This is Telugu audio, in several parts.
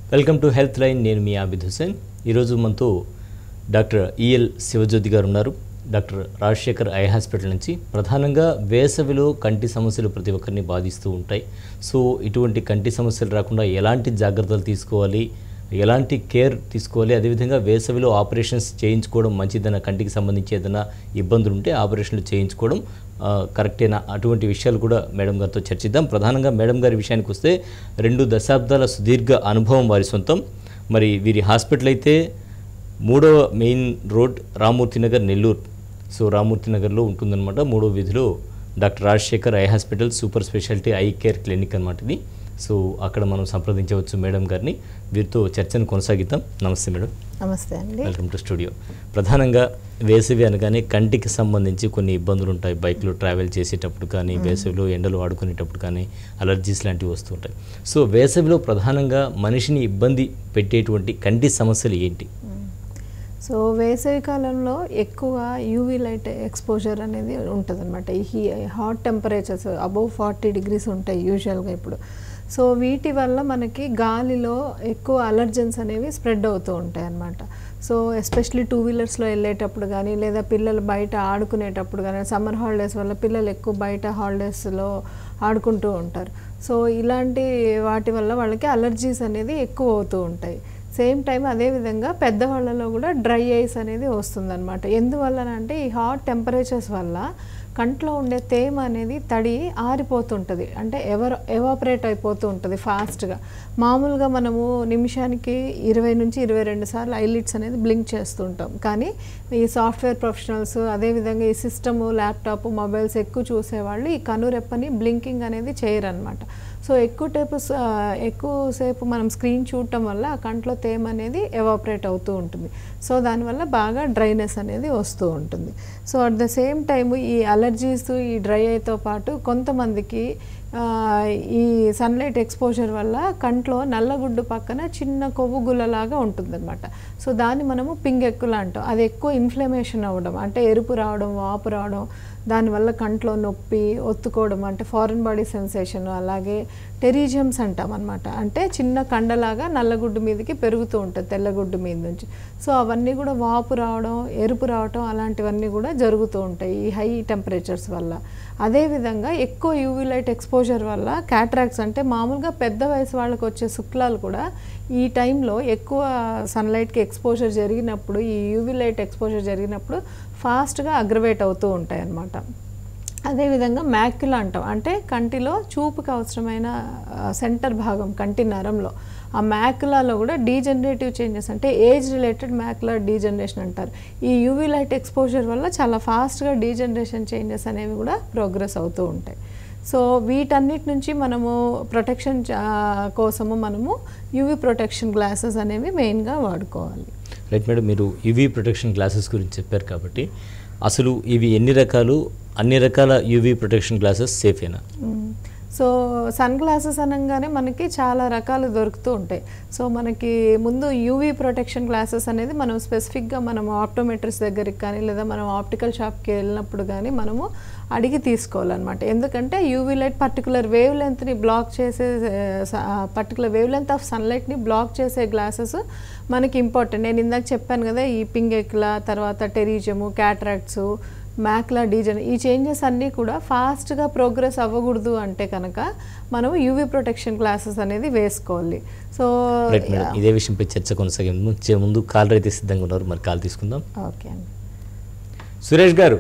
వెల్కమ్ టు హెల్త్ లైన్ నేను మీ ఆబిద్ హుసేన్ ఈరోజు మనతో డాక్టర్ ఈఎల్ శివజ్యోతి గారు ఉన్నారు డాక్టర్ రాజశేఖర్ ఐ హాస్పిటల్ నుంచి ప్రధానంగా వేసవిలో కంటి సమస్యలు ప్రతి ఒక్కరిని బాధిస్తూ ఉంటాయి సో ఇటువంటి కంటి సమస్యలు రాకుండా ఎలాంటి జాగ్రత్తలు తీసుకోవాలి ఎలాంటి కేర్ తీసుకోవాలి అదేవిధంగా వేసవిలో ఆపరేషన్స్ చేయించుకోవడం మంచిదన్న కంటికి సంబంధించి ఏదైనా ఇబ్బందులు ఉంటే ఆపరేషన్లు చేయించుకోవడం ఆ, కరెక్టేనా అటువంటి విషయాలు కూడా మేడం గారితో చర్చిద్దాం ప్రధానంగా మేడం గారి విషయానికి వస్తే రెండు దశాబ్దాల సుదీర్ఘ అనుభవం వారి సొంతం మరి వీరి హాస్పిటల్ అయితే మూడవ main road Ramurthy Nagar Nellore so Ramurthy నగర్లో ఉంటుందన్నమాట మూడో వీధిలో doctor Rajasekhar eye hospital super speciality eye care clinic అనమాట ఇది సో అక్కడ మనం సంప్రదించవచ్చు మేడం గారిని వీరితో చర్చను కొనసాగిద్దాం నమస్తే మేడం నమస్తే అండి వెల్కమ్ టు స్టూడియో ప్రధానంగా వేసవి అనగానే కంటికి సంబంధించి కొన్ని ఇబ్బందులు ఉంటాయి బైక్లో ట్రావెల్ చేసేటప్పుడు కానీ వేసవిలో ఎండలు ఆడుకునేటప్పుడు కానీ అలర్జీస్ లాంటివి వస్తుంటాయి సో వేసవిలో ప్రధానంగా మనిషిని ఇబ్బంది పెట్టేటువంటి కంటి సమస్యలు ఏంటి సో వేసవి కాలంలో ఎక్కువ యూవీ లైట్ ఎక్స్పోజర్ అనేది ఉంటుంది అనమాట ఈ హీ hot temperatures above forty degrees ఉంటాయి యూజువల్గా ఇప్పుడు సో వీటి వల్ల మనకి గాలిలో ఎక్కువ అలర్జెన్స్ అనేవి స్ప్రెడ్ అవుతూ ఉంటాయి అన్నమాట సో ఎస్పెషలీ టూ వీలర్స్లో వెళ్ళేటప్పుడు కానీ లేదా పిల్లలు బయట ఆడుకునేటప్పుడు కానీ సమ్మర్ హాలిడేస్ వల్ల పిల్లలు ఎక్కువ బయట హాలిడేస్లో ఆడుకుంటూ ఉంటారు సో ఇలాంటి వాటి వల్ల వాళ్ళకి అలర్జీస్ అనేది ఎక్కువ అవుతూ ఉంటాయి సేమ్ టైం అదేవిధంగా పెద్దవాళ్ళలో కూడా డ్రై ఐస్ అనేది వస్తుందన్నమాట ఎందువలన అంటే ఈ హాట్ టెంపరేచర్స్ వల్ల కంట్లో ఉండే తేమ అనేది తడి ఆరిపోతుంటుంది అంటే ఎవర్ ఎవాపరేట్ అయిపోతూ ఉంటుంది ఫాస్ట్గా మామూలుగా మనము నిమిషానికి ఇరవై నుంచి ఇరవై రెండు సార్లు ఐలిట్స్ అనేది బ్లింక్ చేస్తుంటాం కానీ ఈ సాఫ్ట్వేర్ ప్రొఫెషనల్స్ అదేవిధంగా ఈ సిస్టమ్ ల్యాప్టాప్ మొబైల్స్ ఎక్కువ చూసేవాళ్ళు ఈ కనురెప్పని బ్లింకింగ్ అనేది చేయరనమాట సో ఎక్కువ టేపు స- ఎక్కువసేపు మనం స్క్రీన్ చూడటం వల్ల ఆ కంట్లో తేమ అనేది ఎవాపరేట్ అవుతూ ఉంటుంది సో దానివల్ల బాగా డ్రైనెస్ అనేది వస్తూ ఉంటుంది so at the same time ఈ అలర్జీస్ ఈ డ్రై ఐతో పాటు కొంతమందికి ఆ, ఈ సన్లైట్ ఎక్స్పోజర్ వల్ల కంట్లో నల్లగుడ్డు పక్కన చిన్న కొవ్వు గుల్లలాగా ఉంటుందన్నమాట సో దాన్ని మనము పింగెక్కులు అంటాం అది ఎక్కువ ఇన్ఫ్లమేషన్ అవ్వడం అంటే ఎరుపు రావడం వాపు రావడం దానివల్ల కంట్లో నొప్పి ఒత్తుకోవడం అంటే ఫారిన్ బాడీ సెన్సేషన్ అలాగే టెరీజియమ్స్ అంటాం అనమాట అంటే చిన్న కండలాగా నల్లగుడ్డు మీదకి పెరుగుతూ ఉంటుంది తెల్లగుడ్డు మీద నుంచి సో అవన్నీ కూడా వాపు రావడం ఎరుపు రావడం అలాంటివన్నీ కూడా జరుగుతూ ఉంటాయి ఈ హై టెంపరేచర్స్ వల్ల అదేవిధంగా ఎక్కువ యూవీ లైట్ ఎక్స్పోజర్ వల్ల క్యాట్రాక్ట్స్ అంటే మామూలుగా పెద్ద వయసు వాళ్ళకి వచ్చే శుక్లాలు కూడా ఈ టైంలో ఎక్కువ సన్లైట్కి ఎక్స్పోజర్ జరిగినప్పుడు ఈ యూవీ లైట్ ఎక్స్పోజర్ జరిగినప్పుడు ఫాస్ట్గా అగ్రవేట్ అవుతూ ఉంటాయి అన్నమాట అదేవిధంగా మ్యాక్యులా అంటాం అంటే కంటిలో చూపుకి అవసరమైన సెంటర్ భాగం కంటి నరంలో ఆ మ్యాక్యులాలో కూడా డీజనరేటివ్ చేంజెస్ అంటే ఏజ్ రిలేటెడ్ మ్యాక్యులర్ డీజనరేషన్ అంటారు ఈ యూవీ లైట్ ఎక్స్పోజర్ వల్ల చాలా ఫాస్ట్గా డీజనరేషన్ చేంజెస్ అనేవి కూడా ప్రోగ్రెస్ అవుతూ ఉంటాయి సో వీటన్నిటి నుంచి మనము ప్రొటెక్షన్ కోసము మనము యూవీ ప్రొటెక్షన్ గ్లాసెస్ అనేవి మెయిన్గా వాడుకోవాలి రైట్ మేడం మీరు యూవీ ప్రొటెక్షన్ గ్లాసెస్ గురించి చెప్పారు కాబట్టి అసలు ఇవి ఎన్ని రకాలు అన్ని రకాల యూవీ ప్రొటెక్షన్ గ్లాసెస్ సేఫేనా మ్మ్. సో సన్ గ్లాసెస్ అనగానే మనకి చాలా రకాలు దొరుకుతూ ఉంటాయి సో మనకి ముందు యూవీ ప్రొటెక్షన్ గ్లాసెస్ అనేది మనం స్పెసిఫిక్గా మనం ఆప్టోమెట్రిస్ట్ దగ్గరికి కానీ లేదా మనం ఆప్టికల్ షాప్కి వెళ్ళినప్పుడు కానీ మనము అడిగి తీసుకోవాలన్నమాట ఎందుకంటే యూవీ లైట్ పర్టికులర్ వేవ్ లెంత్ని బ్లాక్ చేసే పర్టికులర్ వేవ్ లెంత్ ఆఫ్ సన్లైట్ని బ్లాక్ చేసే గ్లాసెస్ మనకి ఇంపార్టెంట్ నేను ఇందాక చెప్పాను కదా ఈ పింగెక్లా తర్వాత టెరీజము క్యాట్రాక్ట్స్ మ్యాక్లా డీజన్ ఈ చేంజెస్ అన్నీ కూడా ఫాస్ట్గా ప్రోగ్రెస్ అవ్వకూడదు అంటే కనుక మనం యూవీ ప్రొటెక్షన్ క్లాసెస్ అనేది వేసుకోవాలి సో రైట్ మేడం ఇదే విషయంపై చర్చ కొనసాగే ముందు చే- ముందు కాల్ అయితే సిద్ధంగా ఉన్నారు మరి కాల్ తీసుకుందాం ఓకే అండి సురేష్ గారు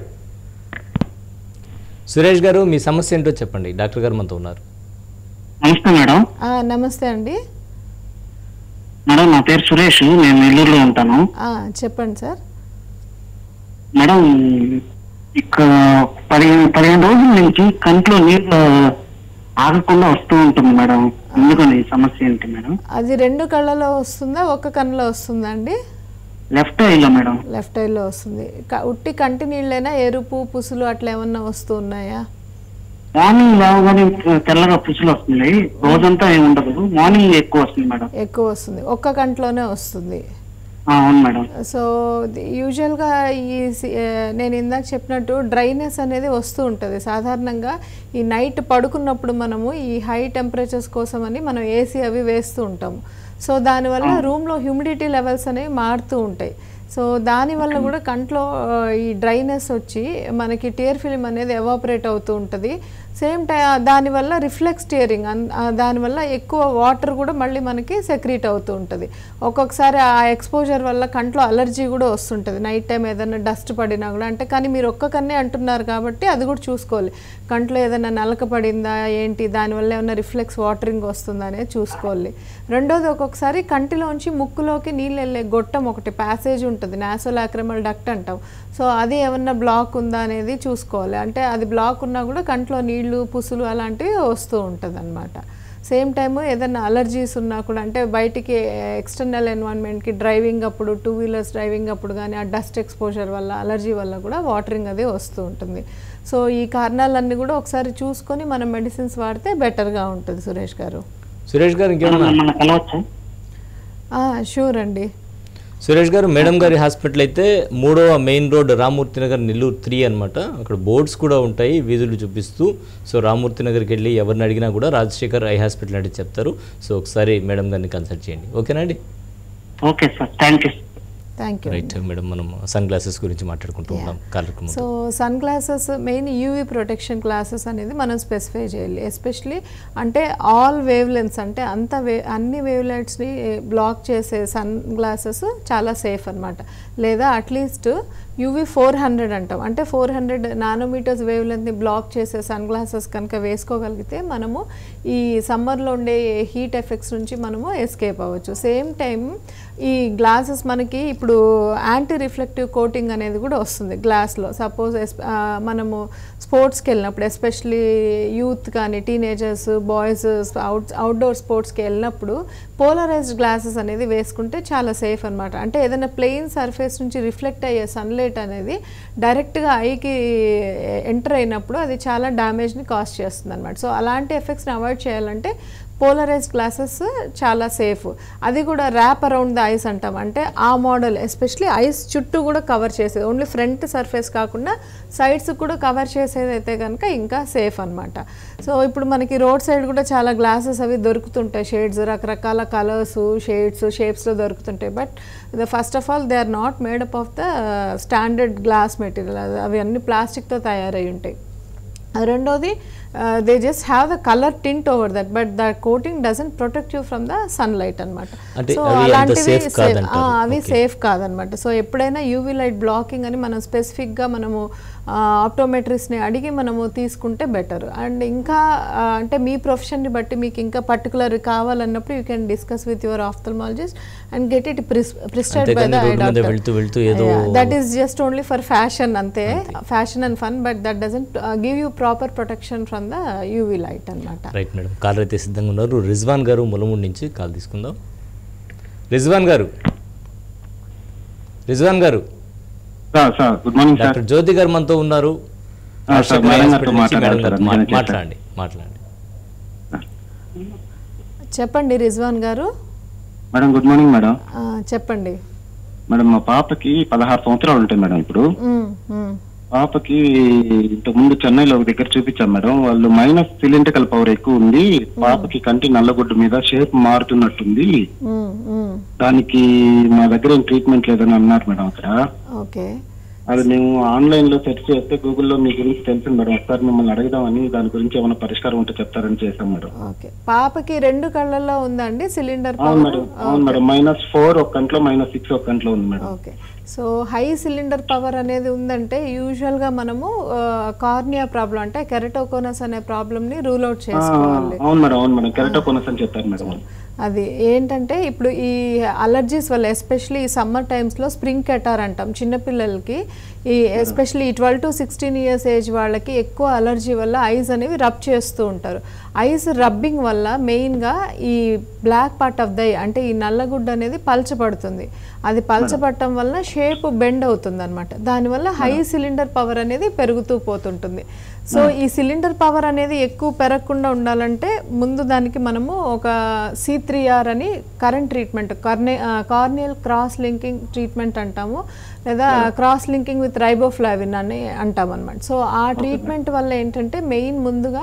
సురేష్ గారు మీ సమస్య ఏంటో చెప్పండి డాక్టర్ గారు మనతో ఉన్నారు నమస్తే మేడం ఆ, నమస్తే అండి మేడం నా పేరు సురేష్ నేను నెల్లూరులో ఉంటాను ఆ, చెప్పండి సార్ మేడం ఇక్కడ పదిహేను పదిహేను రోజుల నుంచి కంట్లో నీళ్ళు ఆగకుండా వస్తూ ఉంటుంది మేడం ఎందుకని ఈ సమస్య ఏంటి మేడం అది రెండు కళ్ళలో వస్తుందా ఒక కన్నులో వస్తుందా అండి లెఫ్ట్ ఐలో మేడం లెఫ్ట్ ఐలో వస్తుంది క- ఉట్టి కంటి నీళ్ళైనా ఎరుపు పుసులు అట్లా ఏమన్నా వస్తూ ఉన్నాయా మార్నింగ్ లేవగానే తెల్లగా పుసులు వస్తుంది రోజంతా ఏమి ఉండదు మార్నింగ్ ఎక్కువ వస్తుంది మేడం ఎక్కువ వస్తుంది ఒక్క కంట్లోనే వస్తుంది ఆ, అవును మేడం సో యూజువల్గా ఈ సి- ఆ, నేను ఇందాక చెప్పినట్టు డ్రైనెస్ అనేది వస్తూ ఉంటుంది సాధారణంగా ఈ నైట్ పడుకున్నప్పుడు మనము ఈ హై టెంపరేచర్స్ కోసమని మనం ఏసీ అవి వేస్తూ ఉంటాము సో దానివల్ల రూమ్లో హ్యూమిడిటీ లెవెల్స్ అనేవి మారుతూ ఉంటాయి సో దానివల్ల కూడా కంట్లో ఆ, ఈ డ్రైనెస్ వచ్చి మనకి టియర్ ఫిలిం అనేది ఎవాపరేట్ అవుతూ ఉంటుంది సేమ్ టై దానివల్ల రిఫ్లెక్స్ టియరింగ్ దానివల్ల ఎక్కువ వాటర్ కూడా మళ్ళీ మనకి సెక్రీట్ అవుతూ ఉంటుంది ఒక్కొక్కసారి ఆ ఎక్స్పోజర్ వల్ల కంట్లో అలర్జీ కూడా వస్తుంటుంది నైట్ టైం ఏదైనా డస్ట్ పడినా కూడా అంటే కానీ మీరు ఒక్క కన్నే అంటున్నారు కాబట్టి అది కూడా చూసుకోవాలి కంట్లో ఏదైనా నలక పడిందా ఏంటి దానివల్ల ఏమైనా రిఫ్లెక్స్ వాటరింగ్ వస్తుందా అనేది చూసుకోవాలి రెండోది ఒక్కొక్కసారి కంటిలోంచి ముక్కులోకి నీళ్ళు వెళ్ళే గొట్టం ఒకటి ప్యాసేజ్ ఉంటుంది నాసోలాక్రమల్ డక్ట్ అంటాం సో అది ఏమన్నా బ్లాక్ ఉందా అనేది చూసుకోవాలి అంటే అది బ్లాక్ ఉన్నా కూడా కంట్లో నీళ్లు పుసులు అలాంటివి వస్తూ ఉంటుంది అనమాట సేమ్ టైము ఏదైనా అలర్జీస్ ఉన్నా కూడా అంటే బయటికి ఎక్స్టర్నల్ ఎన్వైర్న్మెంట్కి డ్రైవింగ్ అప్పుడు టూ వీలర్స్ డ్రైవింగ్ అప్పుడు కానీ ఆ డస్ట్ ఎక్స్పోజర్ వల్ల అలర్జీ వల్ల కూడా వాటరింగ్ అది వస్తూ ఉంటుంది సో ఈ కారణాలన్నీ కూడా ఒకసారి చూసుకొని మనం మెడిసిన్స్ వాడితే బెటర్గా ఉంటుంది సురేష్ గారు సురేష్ గారు ఇంకేమన్నా మన కలవచ్చా షూర్ అండి సురేష్ గారు మేడం గారి హాస్పిటల్ అయితే మూడవ main road Ramurthy Nagar Nellore three అనమాట అక్కడ బోర్డ్స్ కూడా ఉంటాయి వీధులు చూపిస్తూ సో రామూర్తి నగర్కి వెళ్ళి ఎవరిని అడిగినా కూడా రాజశేఖర్ ఐ హాస్పిటల్ అంటే చెప్తారు సో ఒకసారి మేడం గారిని కన్సల్ట్ చేయండి ఓకేనా అండి okay sir thank you thank you right madam మనం సన్ గ్లాసెస్ గురించి మాట్లాడుకుంటూ ఉన్నాం కార్యక్రమం so sun glasses main UV protection glasses అనేది మనం స్పెసిఫై చేయాలి ఎస్పెషలీ అంటే ఆల్ వేవ్ లెన్స్ అంటే అంత వే అన్ని వేవ్ లైట్స్ని బ్లాక్ చేసే సన్ గ్లాసెస్ చాలా సేఫ్ అన్నమాట లేదా అట్లీస్ట్ యూవీ ఫోర్ హండ్రెడ్ అంటాం అంటే ఫోర్ హండ్రెడ్ నానోమీటర్స్ వేవ్ లెంత్ని బ్లాక్ చేసే సన్ గ్లాసెస్ కనుక వేసుకోగలిగితే మనము ఈ సమ్మర్లో ఉండే హీట్ ఎఫెక్ట్స్ నుంచి మనము ఎస్కేప్ అవ్వచ్చు సేమ్ టైం ఈ గ్లాసెస్ మనకి ఇప్పుడు యాంటీ రిఫ్లెక్టివ్ కోటింగ్ అనేది కూడా వస్తుంది గ్లాస్లో సపోజ్ మనము స్పోర్ట్స్కి వెళ్ళినప్పుడు ఎస్పెషలీ యూత్ కానీ టీనేజర్స్ బాయ్స్ అవుట్ అవుట్డోర్ స్పోర్ట్స్కి వెళ్ళినప్పుడు పోలరైజ్డ్ గ్లాసెస్ అనేది వేసుకుంటే చాలా సేఫ్ అన్నమాట అంటే ఏదైనా ప్లెయిన్ సర్ఫేస్ నుంచి రిఫ్లెక్ట్ అయ్యే సన్లైట్ అనేది డైరెక్ట్గా ఐకి ఎంటర్ అయినప్పుడు అది చాలా డ్యామేజ్ని కాజ్ చేస్తుంది అనమాట సో అలాంటి ఎఫెక్ట్స్ని అవాయిడ్ చేయాలంటే పోలరైజ్ గ్లాసెస్ చాలా సేఫ్ అది కూడా ర్యాప్ అరౌండ్ ద ఐస్ అంటాం అంటే ఆ మోడల్ ఎస్పెషలీ ఐస్ చుట్టూ కూడా కవర్ చేసేది ఓన్లీ ఫ్రంట్ సర్ఫేస్ కాకుండా సైడ్స్ కూడా కవర్ చేసేది అయితే కనుక ఇంకా సేఫ్ అన్నమాట సో ఇప్పుడు మనకి రోడ్ సైడ్ కూడా చాలా గ్లాసెస్ అవి దొరుకుతుంటాయి షేడ్స్ రకరకాల కలర్స్ షేడ్స్ షేప్స్లో దొరుకుతుంటాయి but the first of all they are not made up of the standard glass material అవి అన్ని ప్లాస్టిక్తో తయారై ఉంటాయి రెండోది they just have the colour tint over that but the coating doesn't protect you from the sunlight అనమాట అంటే సో అవి అంత అలాంటివి safe safe- కాదంటారు. ఆ, అవి Okay. సేఫ్ కాదనమాట సో ఎప్పుడైనా యూవీ లైట్ బ్లాకింగ్ అని మనం స్పెసిఫిక్గా మనము ఆప్టోమెట్రిస్ట్ని అడిగి మనము తీసుకుంటే బెటర్ అండ్ ఇంకా ఆ, అంటే మీ ప్రొఫెషన్ని బట్టి మీకు ఇంకా పర్టికులర్ కావాలన్నప్పుడు you can discuss with your ophthalmologist and get it prescribe by అంతేకాని ద రోడ్డు మీద వెళ్తూ వెళ్తూ ఏదో that is just only for fashion అంతే fashion and fun but that doesn't give you proper protection from the UV light అనమాట రైట్ మేడం కాల్ అయితే సిద్ధంగా ఉన్నారు రిజ్వాన్ గారు ములమూడి నుంచి కాల్ తీసుకుందాం రిజ్వాన్ గారు రిజ్వాన్ గారు sir sir good morning sir doctor Jyothi గారు మనతో ఉన్నారు ఆ, సార్, రాజశేఖర్ మేడం హాస్పిటల్ గారితో నుంచి మేడం మాట్లాడాలి గారితో సార్, మా- అందుకని మాట్లాడండి మాట్లాడండి చెప్పండి రిజ్వాన్ గారు మేడం గుడ్ మార్నింగ్ మేడం ఆ, చెప్పండి మేడం మా పాపకి పదహారు సంవత్సరాలు ఉంటాయి మేడం ఇప్పుడు మ్మ్, మ్మ్. పాపకి ఇంతకు ముందు చెన్నైలో ఒక దగ్గర చూపించాం మేడం వాళ్ళు మైనస్ సిలిండ్రికల్ పవర్ ఎక్కువ ఉంది పాపకి కంటి నల్లగొడ్డు మీద షేప్ మారుతున్నట్టుంది మ్మ్, మ్మ్. దానికి మా దగ్గర ఏం ట్రీట్మెంట్ లేదని అన్నారు మేడం అక్కడ ఓకే అది మేము ఆన్లైన్ లో సెర్చ్ చేస్తే గూగుల్లో మీ గురించి తెలిసింది మేడం ఒకసారి మిమ్మల్ని అడుగుదామని దాని గురించి ఏమైనా పరిష్కారం ఉంటే చెప్తారని చేశాం మేడం ఓకే పాపకి రెండు కళ్ళల్లో ఉందండి సిలిండర్ అవును పవర్ మేడం అవును మేడం మైనస్ ఫోర్ ఒక కంట్లో మైనస్ సిక్స్ ఒక కంట్లో ఉంది madam okay so high cylinder power అనేది ఉందంటే యూజువల్గా మనము కార్నియా ప్రాబ్లం అంటే కెరటోకోనస్ అనే ప్రాబ్లమ్ని రూల్ అవుట్ ఆ, చేసుకోవాలి అవును మేడం అవును మేడం కెరటోకోనస్ అని చెప్పారు మేడం అది ఏంటంటే ఇప్పుడు ఈ అలర్జీస్ వల్ల ఎస్పెషలీ ఈ సమ్మర్ టైమ్స్లో స్ప్రింగ్ కెటార్ అంటాం చిన్నపిల్లలకి ఈ especially twelve to sixteen years age వాళ్ళకి ఎక్కువ అలర్జీ వల్ల ఐస్ అనేవి రబ్ చేస్తూ ఉంటారు ఐస్ రబ్బింగ్ వల్ల మెయిన్గా ఈ బ్లాక్ పార్ట్ ఆఫ్ ద అంటే ఈ నల్లగుడ్డ అనేది పలచబడుతుంది అది పలచబడటం వల్ల షేప్ బెండ్ అవుతుంది అనమాట దానివల్ల హై సిలిండర్ పవర్ అనేది పెరుగుతూ పోతుంటుంది సో ఈ సిలిండర్ పవర్ అనేది ఎక్కువ పెరగకుండా ఉండాలంటే ముందు దానికి మనము ఒక సి త్రీ ఆర్ అని కరెంట్ ట్రీట్మెంట్ కార్నే కార్నియల్ క్రాస్ లింకింగ్ ట్రీట్మెంట్ అంటాము లేదా క్రాస్ లింకింగ్ విత్ రైబోఫ్లావిన్ అని అంటాం అనమాట సో ఆ ట్రీట్మెంట్ వల్ల ఏంటంటే మెయిన్ ముందుగా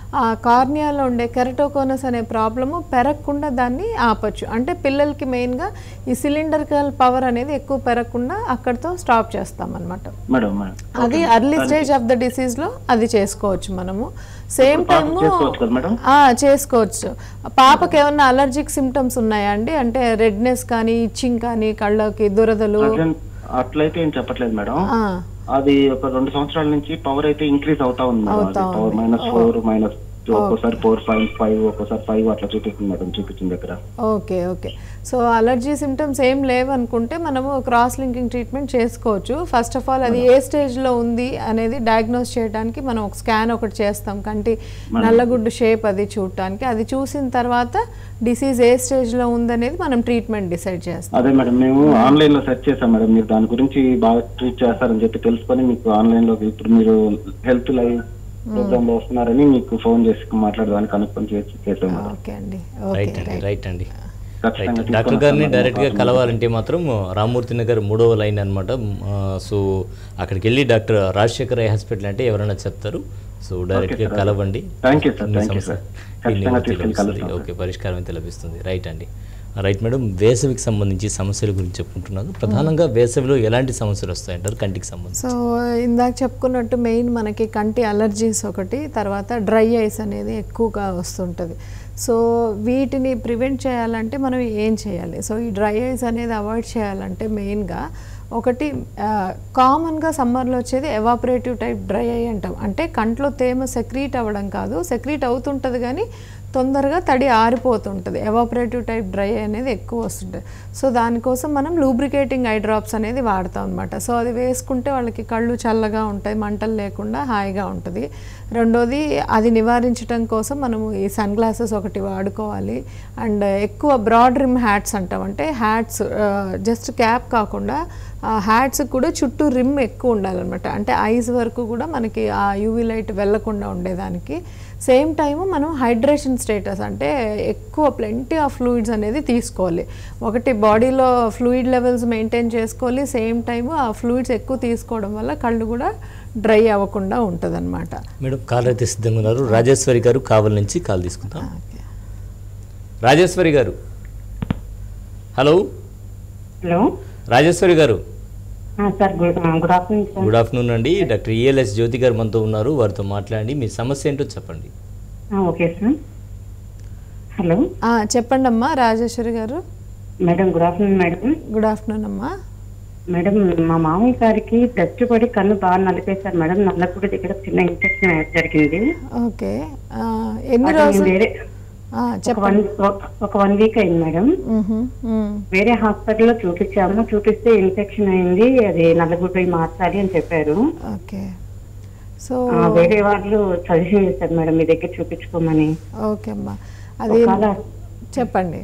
ఆ కార్నియాలో ఉండే కెరటోకోనస్ అనే ప్రాబ్లము పెరగకుండా దాన్ని ఆపచ్చు అంటే పిల్లలకి మెయిన్గా ఈ సిలిండరికల్ పవర్ అనేది ఎక్కువ పెరగకుండా అక్కడితో స్టాప్ చేస్తామన్నమాట మేడం మేడం అది అర్లీ స్టేజ్ ఆఫ్ ద డిసీజ్లో అది చేసుకోవచ్చు మనము సేమ్ పాప టైము చేసుకోవచ్చు కదా మేడం చేసుకోవచ్చు పాపకి ఏమన్నా అలర్జిక్ సిమ్టమ్స్ ఉన్నాయా అండి అంటే రెడ్నెస్ కానీ ఇచ్చింగ్ కానీ కళ్ళకి దురదలు Present అట్లయితే ఏం చెప్పట్లేదు మేడం ఆ, అది ఒక రెండు సంవత్సరాల నుంచి పవర్ అయితే ఇంక్రీజ్ అవుతా ఉంది మేడం అవుతా అది పవర్ ఉంది. మైనస్ ఫోర్ మైనస్ ఒక్కోసారి ఫోర్ పాయింట్ ఫైవ్ ఒక్కోసారి ఫైవ్ అట్లా చూపిస్తుంది మేడం చూపించిన దగ్గర okay okay so allergy symptoms ఏం లేవనుకుంటే మనము క్రాస్ లింకింగ్ ట్రీట్మెంట్ చేసుకోవచ్చు ఫస్ట్ ఆఫ్ ఆల్ అది ఏ స్టేజ్లో ఉంది అనేది డయాగ్నోస్ చేయడానికి మనం ఒక స్కాన్ ఒకటి చేస్తాం కంటి నల్లగుడ్డు షేప్ అది చూడటానికి అది చూసిన తర్వాత డిసీజ్ ఏ స్టేజ్లో ఉందనేది మనం ట్రీట్మెంట్ డిసైడ్ చేస్తాం అదే మేడం మేము ఆన్లైన్ లో సెర్చ్ చేసాం మేడం మీరు దాని గురించి బాగా ట్రీట్ చేస్తారని చెప్పి తెలుసుకొని మీకు ఆన్లైన్ లో ఇప్పుడు మీరు హెల్త్ లైవ్ ప్రోగ్రామ్ లో వస్తున్నారని మీకు ఫోన్ చేసి మాట్లాడదానికి కనుక్కొని చేసి చేసాం మేడం ఓకే అండి ఓకే రైట్ అండి రైట్ అండి ఖచ్చితంగా రైట్ డాక్టర్ గారిని డైరెక్ట్గా కలవాలంటే మాత్రం రామూర్తి నగర్ మూడవ లైన్ అనమాట సో అక్కడికి వెళ్ళి డాక్టర్ రాజశేఖర్ ఐ హాస్పిటల్ అంటే ఎవరైనా చెప్తారు సో డైరెక్ట్గా కలవండి థ్యాంక్ యూ సార్ మీ థ్యాంక్ యూ సమస్య సార్ మీ ఖచ్చితంగా నివృత్తి తీసుకెళ్ళి లభిస్తుంది. కలుస్తాం ఓకే పరిష్కారం అయితే లభిస్తుంది రైట్ అండి రైట్ మేడం వేసవికి సంబంధించి సమస్యల గురించి చెప్పుకుంటున్నారు ప్రధానంగా వేసవిలో ఎలాంటి సమస్యలు వస్తాయంటారు కంటికి సంబంధించి సో ఇందాక చెప్పుకున్నట్టు మెయిన్ మనకి కంటి అలర్జీస్ ఒకటి తర్వాత డ్రై ఐస్ అనేది ఎక్కువగా వస్తుంటుంది సో వీటిని ప్రివెంట్ చేయాలంటే మనం ఏం చేయాలి సో ఈ డ్రై ఐస్ అనేది అవాయిడ్ చేయాలంటే మెయిన్గా ఒకటి కామన్గా సమ్మర్లో వచ్చేది ఎవాపరేటివ్ టైప్ డ్రై ఐ అంటాం అంటే కంట్లో తేమ సెక్రీట్ అవ్వడం కాదు సెక్రీట్ అవుతుంటుంది కానీ తొందరగా తడి ఆరిపోతుంటుంది ఎవాపరేటివ్ టైప్ డ్రై అనేది ఎక్కువ వస్తుంటుంది సో దానికోసం మనం లూబ్రికేటింగ్ ఐ డ్రాప్స్ అనేది వాడతాం అనమాట సో అది వేసుకుంటే వాళ్ళకి కళ్ళు చల్లగా ఉంటాయి మంటలు లేకుండా హాయిగా ఉంటుంది రెండోది అది నివారించడం కోసం మనము ఈ సన్ గ్లాసెస్ ఒకటి వాడుకోవాలి అండ్ ఎక్కువ బ్రాడ్ రిమ్ హ్యాట్స్ అంటాం అంటే హ్యాట్స్ జస్ట్ క్యాప్ కాకుండా ఆ హ్యాట్స్ కూడా చుట్టూ రిమ్ ఎక్కువ ఉండాలన్నమాట అంటే ఐస్ వరకు కూడా మనకి ఆ యూవీ లైట్ వెళ్లకుండా ఉండేదానికి సేమ్ టైము మనం హైడ్రేషన్ స్టేటస్ అంటే ఎక్కువ ప్లెంటీ ఆఫ్ ఫ్లూయిడ్స్ అనేది తీసుకోవాలి ఒకటి బాడీలో ఫ్లూయిడ్ లెవెల్స్ మెయింటైన్ చేసుకోవాలి సేమ్ టైము ఆ ఫ్లూయిడ్స్ ఎక్కువ తీసుకోవడం వల్ల కళ్ళు కూడా డ్రై అవ్వకుండా ఉంటుందన్నమాట మేడం కాల్ అయితే సిద్ధంగా ఉన్నారు రాజేశ్వరి గారు కావల్ నుంచి కాల్ తీసుకుంటాం రాజేశ్వరి గారు హలో హలో రాజేశ్వరి గారు ఆ, సార్ గుడ్ ఆ, good afternoon sir good afternoon అండి డాక్టర్ ఈఎల్ఎస్ జ్యోతి గారు మనతో ఉన్నారు వారితో మాట్లాడండి మీ సమస్య ఏంటో చెప్పండి ఆ, ఓకే సార్ హలో ఆ, చెప్పండి అమ్మా రాజేశ్వరి గారు madam good afternoon madam good afternoon అమ్మా మేడం మా మామయ్య గారికి డస్ట్ పడి కన్ను బాగా నలిపేశారు మేడం నల్లపూడి దగ్గర చిన్న ఇన్ఫెక్షన్ జరిగింది ఓకే ఆ, ఎన్ని అది రోజులు వేరే ఆ, ఒక చెప్పండి వన్ ఒక వన్ వీక్ అయింది మేడం మ్హూ, మ్. వేరే హాస్పిటల్లో చూపించాము చూపిస్తే ఇన్ఫెక్షన్ అయింది అది నల్లగుడ్డ మార్చాలి అని చెప్పారు ఓకే సో ఆ, వేరే వాళ్ళు సజెషన్ చేశారు మేడం మీ దగ్గర చూపించుకోమని ఓకే అమ్మా అది ఒకవేళ చెప్పండి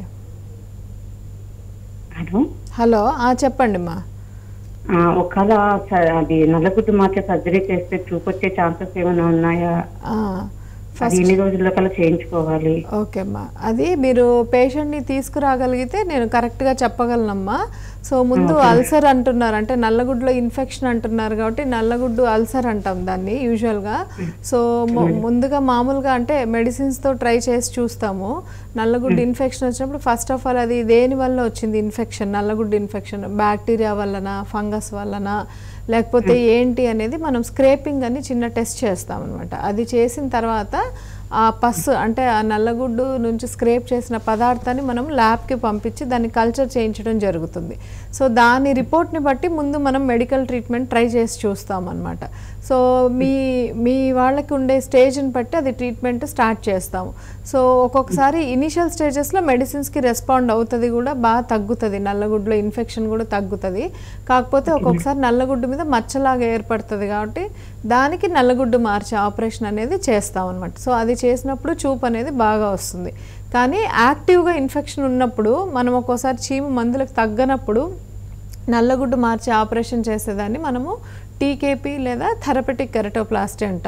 హలో హలో ఆ, చెప్పండి అమ్మా ఆ, ఒకవేళ స- అది నల్లగుడ్డు మార్చే సర్జరీ చేస్తే చూపొచ్చే ఛాన్సెస్ ఏమైనా ఉన్నాయా ఆ, అది ఫస్ట్ ఎన్ని రోజుల్లో కల్లా చేయించుకోవాలి ఓకే అమ్మా అది మీరు పేషెంట్ని తీసుకురాగలిగితే నేను కరెక్ట్గా చెప్పగలనమ్మా సో ముందు అల్సర్ అంటున్నారు అంటే నల్లగుడ్లో ఇన్ఫెక్షన్ అంటున్నారు కాబట్టి నల్లగుడ్డు అల్సర్ అంటాం దాన్ని యూజువల్గా సో ము- ముందుగా మామూలుగా అంటే మెడిసిన్స్తో ట్రై చేసి చూస్తాము నల్లగుడ్డు ఇన్ఫెక్షన్ వచ్చినప్పుడు ఫస్ట్ ఆఫ్ ఆల్ అది దేని వల్ల వచ్చింది ఇన్ఫెక్షన్ నల్లగుడ్డు ఇన్ఫెక్షన్ బ్యాక్టీరియా వల్లన ఫంగస్ వల్లన లేకపోతే ఏంటి అనేది మనం స్క్రేపింగ్ అని చిన్న టెస్ట్ చేస్తాం అనమాట అది చేసిన తర్వాత ఆ పస్ అంటే ఆ నల్లగుడ్డు నుంచి స్క్రేప్ చేసిన పదార్థాన్ని మనం ల్యాబ్కి పంపించి దాన్ని కల్చర్ చేయించడం జరుగుతుంది సో దాని రిపోర్ట్ని బట్టి ముందు మనం మెడికల్ ట్రీట్మెంట్ ట్రై చేసి చూస్తాం అనమాట సో మీ మీ వాళ్ళకి ఉండే స్టేజ్ని బట్టి అది ట్రీట్మెంట్ స్టార్ట్ చేస్తాము సో ఒక్కొక్కసారి ఇనిషియల్ స్టేజెస్లో మెడిసిన్స్కి రెస్పాండ్ అవుతుంది కూడా బాగా తగ్గుతుంది నల్లగుడ్లో ఇన్ఫెక్షన్ కూడా తగ్గుతుంది కాకపోతే ఒక్కొక్కసారి నల్లగుడ్డు మీద మచ్చలాగా ఏర్పడుతుంది కాబట్టి దానికి నల్లగుడ్డు మార్చే ఆపరేషన్ అనేది చేస్తాం అనమాట సో అది చేసినప్పుడు చూపు అనేది బాగా వస్తుంది కానీ యాక్టివ్గా ఇన్ఫెక్షన్ ఉన్నప్పుడు మనం ఒక్కోసారి చీము మందులకు తగ్గనప్పుడు నల్లగుడ్డు మార్చి ఆపరేషన్ చేసేదాన్ని మనము టీకేపీ లేదా థెరపెటిక్ కెరటోప్లాస్టీ అంటాం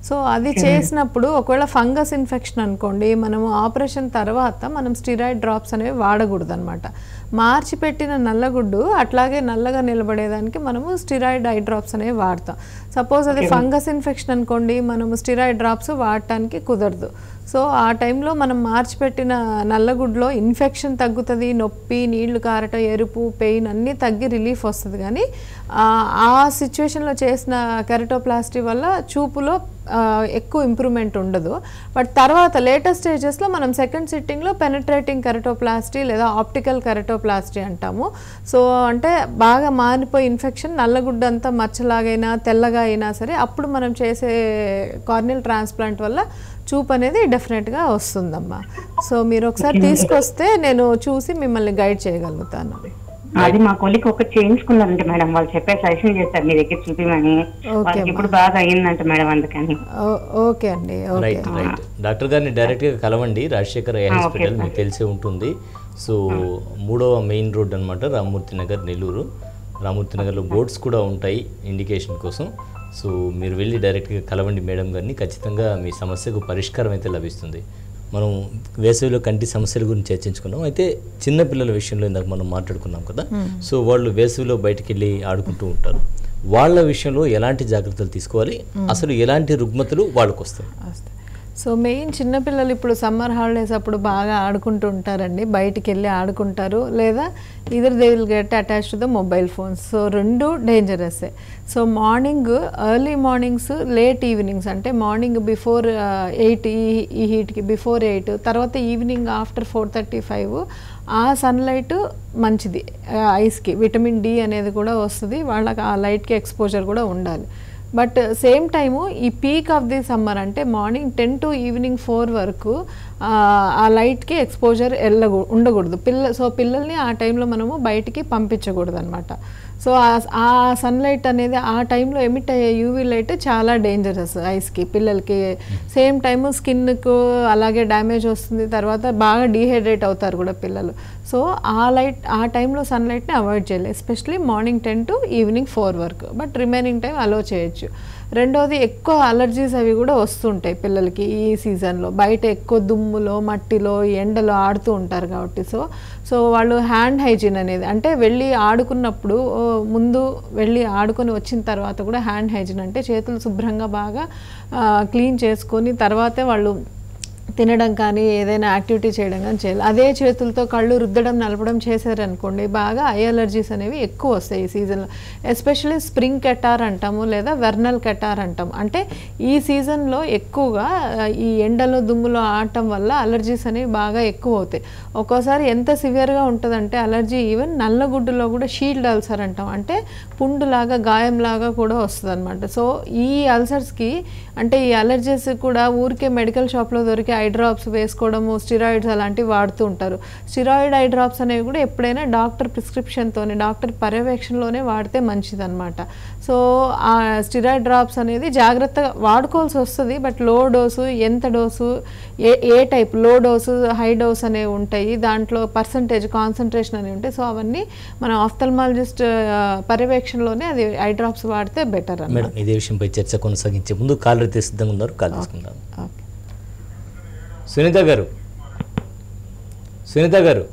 సో అది చేసినప్పుడు ఒకవేళ ఫంగస్ ఇన్ఫెక్షన్ అనుకోండి మనము ఆపరేషన్ తర్వాత మనం స్టిరాయిడ్ డ్రాప్స్ అనేవి వాడకూడదు అనమాట మార్చి పెట్టిన నల్లగుడ్డు అట్లాగే నల్లగా నిలబడేదానికి మనము స్టిరాయిడ్ ఐ డ్రాప్స్ అనేవి వాడతాం సపోజ్ అది ఫంగస్ ఇన్ఫెక్షన్ అనుకోండి మనము స్టిరాయిడ్ డ్రాప్స్ వాడటానికి కుదరదు సో ఆ టైంలో మనం మార్చి పెట్టిన నల్లగుడ్లో ఇన్ఫెక్షన్ తగ్గుతుంది నొప్పి నీళ్లు కారటం ఎరుపు పెయిన్ అన్నీ తగ్గి రిలీఫ్ వస్తుంది కానీ ఆ, ఆ సిచ్యువేషన్లో చేసిన కెరటోప్లాస్టీ వల్ల చూపులో ఆ, ఎక్కువ ఇంప్రూవ్మెంట్ ఉండదు బట్ తర్వాత లేటెస్ట్ స్టేజెస్లో మనం సెకండ్ సిట్టింగ్లో పెనట్రేటింగ్ కెరటోప్లాస్టీ లేదా ఆప్టికల్ కెరటోప్లాస్టీ అంటాము సో అంటే బాగా మారిపోయి ఇన్ఫెక్షన్ నల్లగుడ్డ అంతా మచ్చలాగైనా తెల్లగా అయినా సరే అప్పుడు మనం చేసే కార్నియల్ ట్రాన్స్ప్లాంట్ వల్ల చూపు అనేది డెఫినెట్గా వస్తుందమ్మా సో మీరు ఒకసారి తీసుకొస్తే నేను చూసి మిమ్మల్ని గైడ్ చేయగలుగుతాను అది మా కొలికి ఒకటి చేయించుకున్నారంట మేడం వాళ్ళు చెప్పే సజెషన్ చేస్తారు మీ దగ్గర చూపిమని వాళ్ళకి ఇప్పుడు బాగా అయిందంట మేడం అందుకని ఓ- ఓకే అండి ఓకే రైట్ రైట్ డాక్టర్ గారిని డైరెక్ట్గా కలవండి రాజశేఖర్ ఐ హాస్పిటల్ మీకు తెలిసే ఉంటుంది సో మూడవ మెయిన్ రోడ్ అనమాట రామూర్తి నగర్ నెల్లూరు రామూర్తి నగర్లో బోర్డ్స్ కూడా ఉంటాయి ఇండికేషన్ కోసం సో మీరు వెళ్ళి డైరెక్ట్గా కలవండి మేడం గారిని ఖచ్చితంగా మీ సమస్యకు పరిష్కారం అయితే లభిస్తుంది మనం వేసవిలో కంటి సమస్యల గురించి చర్చించుకున్నాం అయితే చిన్న పిల్లల విషయంలో ఇందాక మనం మాట్లాడుకున్నాం కదా సో వాళ్ళు వేసవిలో బయటికి వెళ్ళి ఆడుకుంటూ ఉంటారు వాళ్ళ విషయంలో ఎలాంటి జాగ్రత్తలు తీసుకోవాలి అసలు ఎలాంటి రుగ్మతలు వాళ్ళకు వస్తాయి వస్తాయి. సో మెయిన్ చిన్నపిల్లలు ఇప్పుడు సమ్మర్ హాలిడేస్ అప్పుడు బాగా ఆడుకుంటూ ఉంటారండి బయటికి వెళ్ళి ఆడుకుంటారు లేదా either they will get attach to the mobile phones so రెండు డేంజరస్సే so morning early mornings late evenings అంటే మార్నింగ్ బిఫోర్ ఎయిట్ ఈ ఈ హీట్కి బిఫోర్ ఎయిట్ తర్వాత evening after four thirty five ఆ సన్లైట్ మంచిది ఐస్కి విటమిన్ డి అనేది కూడా వస్తుంది వాళ్ళకి ఆ లైట్కి ఎక్స్పోజర్ కూడా ఉండాలి బట్ సేమ్ టైము ఈ పీక్ ఆఫ్ ది సమ్మర్ అంటే morning ten to evening four వరకు ఆ, ఆ లైట్కి ఎక్స్పోజర్ వెళ్ళకూ ఉండకూడదు పిల్ల సో పిల్లల్ని ఆ టైంలో మనము బయటికి పంపించకూడదు అనమాట సో ఆ- ఆ సన్లైట్ అనేది ఆ టైంలో ఎమిట్ అయ్యే యూవీ లైట్ చాలా డేంజరస్ ఐస్కి పిల్లలకి సేమ్ టైము స్కిన్కు అలాగే డ్యామేజ్ వస్తుంది తర్వాత బాగా డీహైడ్రేట్ అవుతారు కూడా పిల్లలు సో ఆ లైట్ ఆ టైంలో సన్లైట్ని అవాయిడ్ చేయాలి especially morning ten to evening four వరకు బట్ రిమైనింగ్ టైం అలో చేయొచ్చు రెండోది ఎక్కువ అలర్జీస్ అవి కూడా వస్తుంటాయి పిల్లలకి ఈ సీజన్లో బయట ఎక్కువ దుమ్ములో మట్టిలో ఎండలో ఆడుతూ ఉంటారు కాబట్టి సో సో వాళ్ళు హ్యాండ్ హైజీన్ అనేది అంటే వెళ్ళి ఆడుకున్నప్పుడు ఓ, ముందు వెళ్ళి ఆడుకొని వచ్చిన తర్వాత కూడా హ్యాండ్ హైజీన్ అంటే చేతులు శుభ్రంగా బాగా క్లీన్ చేసుకొని తర్వాతే వాళ్ళు తినడం కానీ ఏదైనా యాక్టివిటీ చేయడం కానీ చేయాలి అదే చేతులతో కళ్ళు రుద్దడం నలపడం చేశారనుకోండి బాగా ఐ అలర్జీస్ అనేవి ఎక్కువ వస్తాయి ఈ సీజన్లో ఎస్పెషల్లీ స్ప్రింగ్ కెటార్ అంటాము లేదా వెర్నల్ కెటార్ అంటాం అంటే ఈ సీజన్లో ఎక్కువగా ఆ, ఈ ఎండలో దుమ్ములో ఆడటం వల్ల అలర్జీస్ అనేవి బాగా ఎక్కువ అవుతాయి ఒక్కోసారి ఎంత సివియర్గా ఉంటుందంటే అలర్జీ ఈవెన్ నల్లగుడ్డులో కూడా షీల్డ్ అల్సర్ అంటాం అంటే పుండులాగా గాయంలాగా కూడా వస్తుంది అనమాట సో ఈ అల్సర్స్కి అంటే ఈ అలర్జీస్ కూడా ఊరికే మెడికల్ షాప్లో దొరికే ఐ డ్రాప్స్ వేసుకోవడము స్టిరాయిడ్స్ అలాంటివి వాడుతూ ఉంటారు స్టిరాయిడ్ ఐ డ్రాప్స్ అనేవి కూడా ఎప్పుడైనా డాక్టర్ ప్రిస్క్రిప్షన్తోనే డాక్టర్ పర్యవేక్షణలోనే వాడితే మంచిదన్నమాట సో ఆ స్టిరాయిడ్ డ్రాప్స్ అనేది జాగ్రత్తగా వాడుకోవాల్సి వస్తుంది బట్ లో డోసు ఎంత డోసు ఏ ఏ type low dose high dose అనేవి ఉంటాయి దాంట్లో పర్సంటేజ్ కాన్సన్ట్రేషన్ అనేవి ఉంటాయి సో అవన్నీ మన ఆఫ్థల్మాలజిస్ట్ పర్యవేక్షణలోనే అది ఐ డ్రాప్స్ వాడితే బెటర్ అన్నమాట మేడం ఇదే విషయంపై చర్చ కొనసాగించే ముందు కాల్ రైతే సిద్ధంగా ఉన్నారు కాల్ తీసుకుందాం ఓకే సునీత గారు సునీత గారు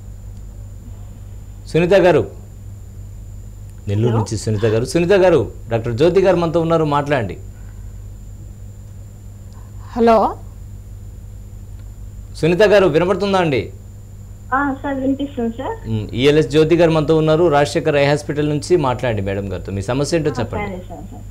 సునీత గారు నెల్లూరు నుంచి సునీత గారు సునీత గారు డాక్టర్ జ్యోతి గారు మనతో ఉన్నారు మాట్లాడండి హలో సునీత గారు వినపడుతుందా అండి ఆ, సార్ వినిపిస్తుంది సార్ ఈఎల్ఎస్ జ్యోతి గారు మనతో ఉన్నారు రాజశేఖర్ ఐ హాస్పిటల్ నుంచి మాట్లాడండి మేడం గారితో మీ సమస్య ఏంటో చెప్పండి సరే సార్ సార్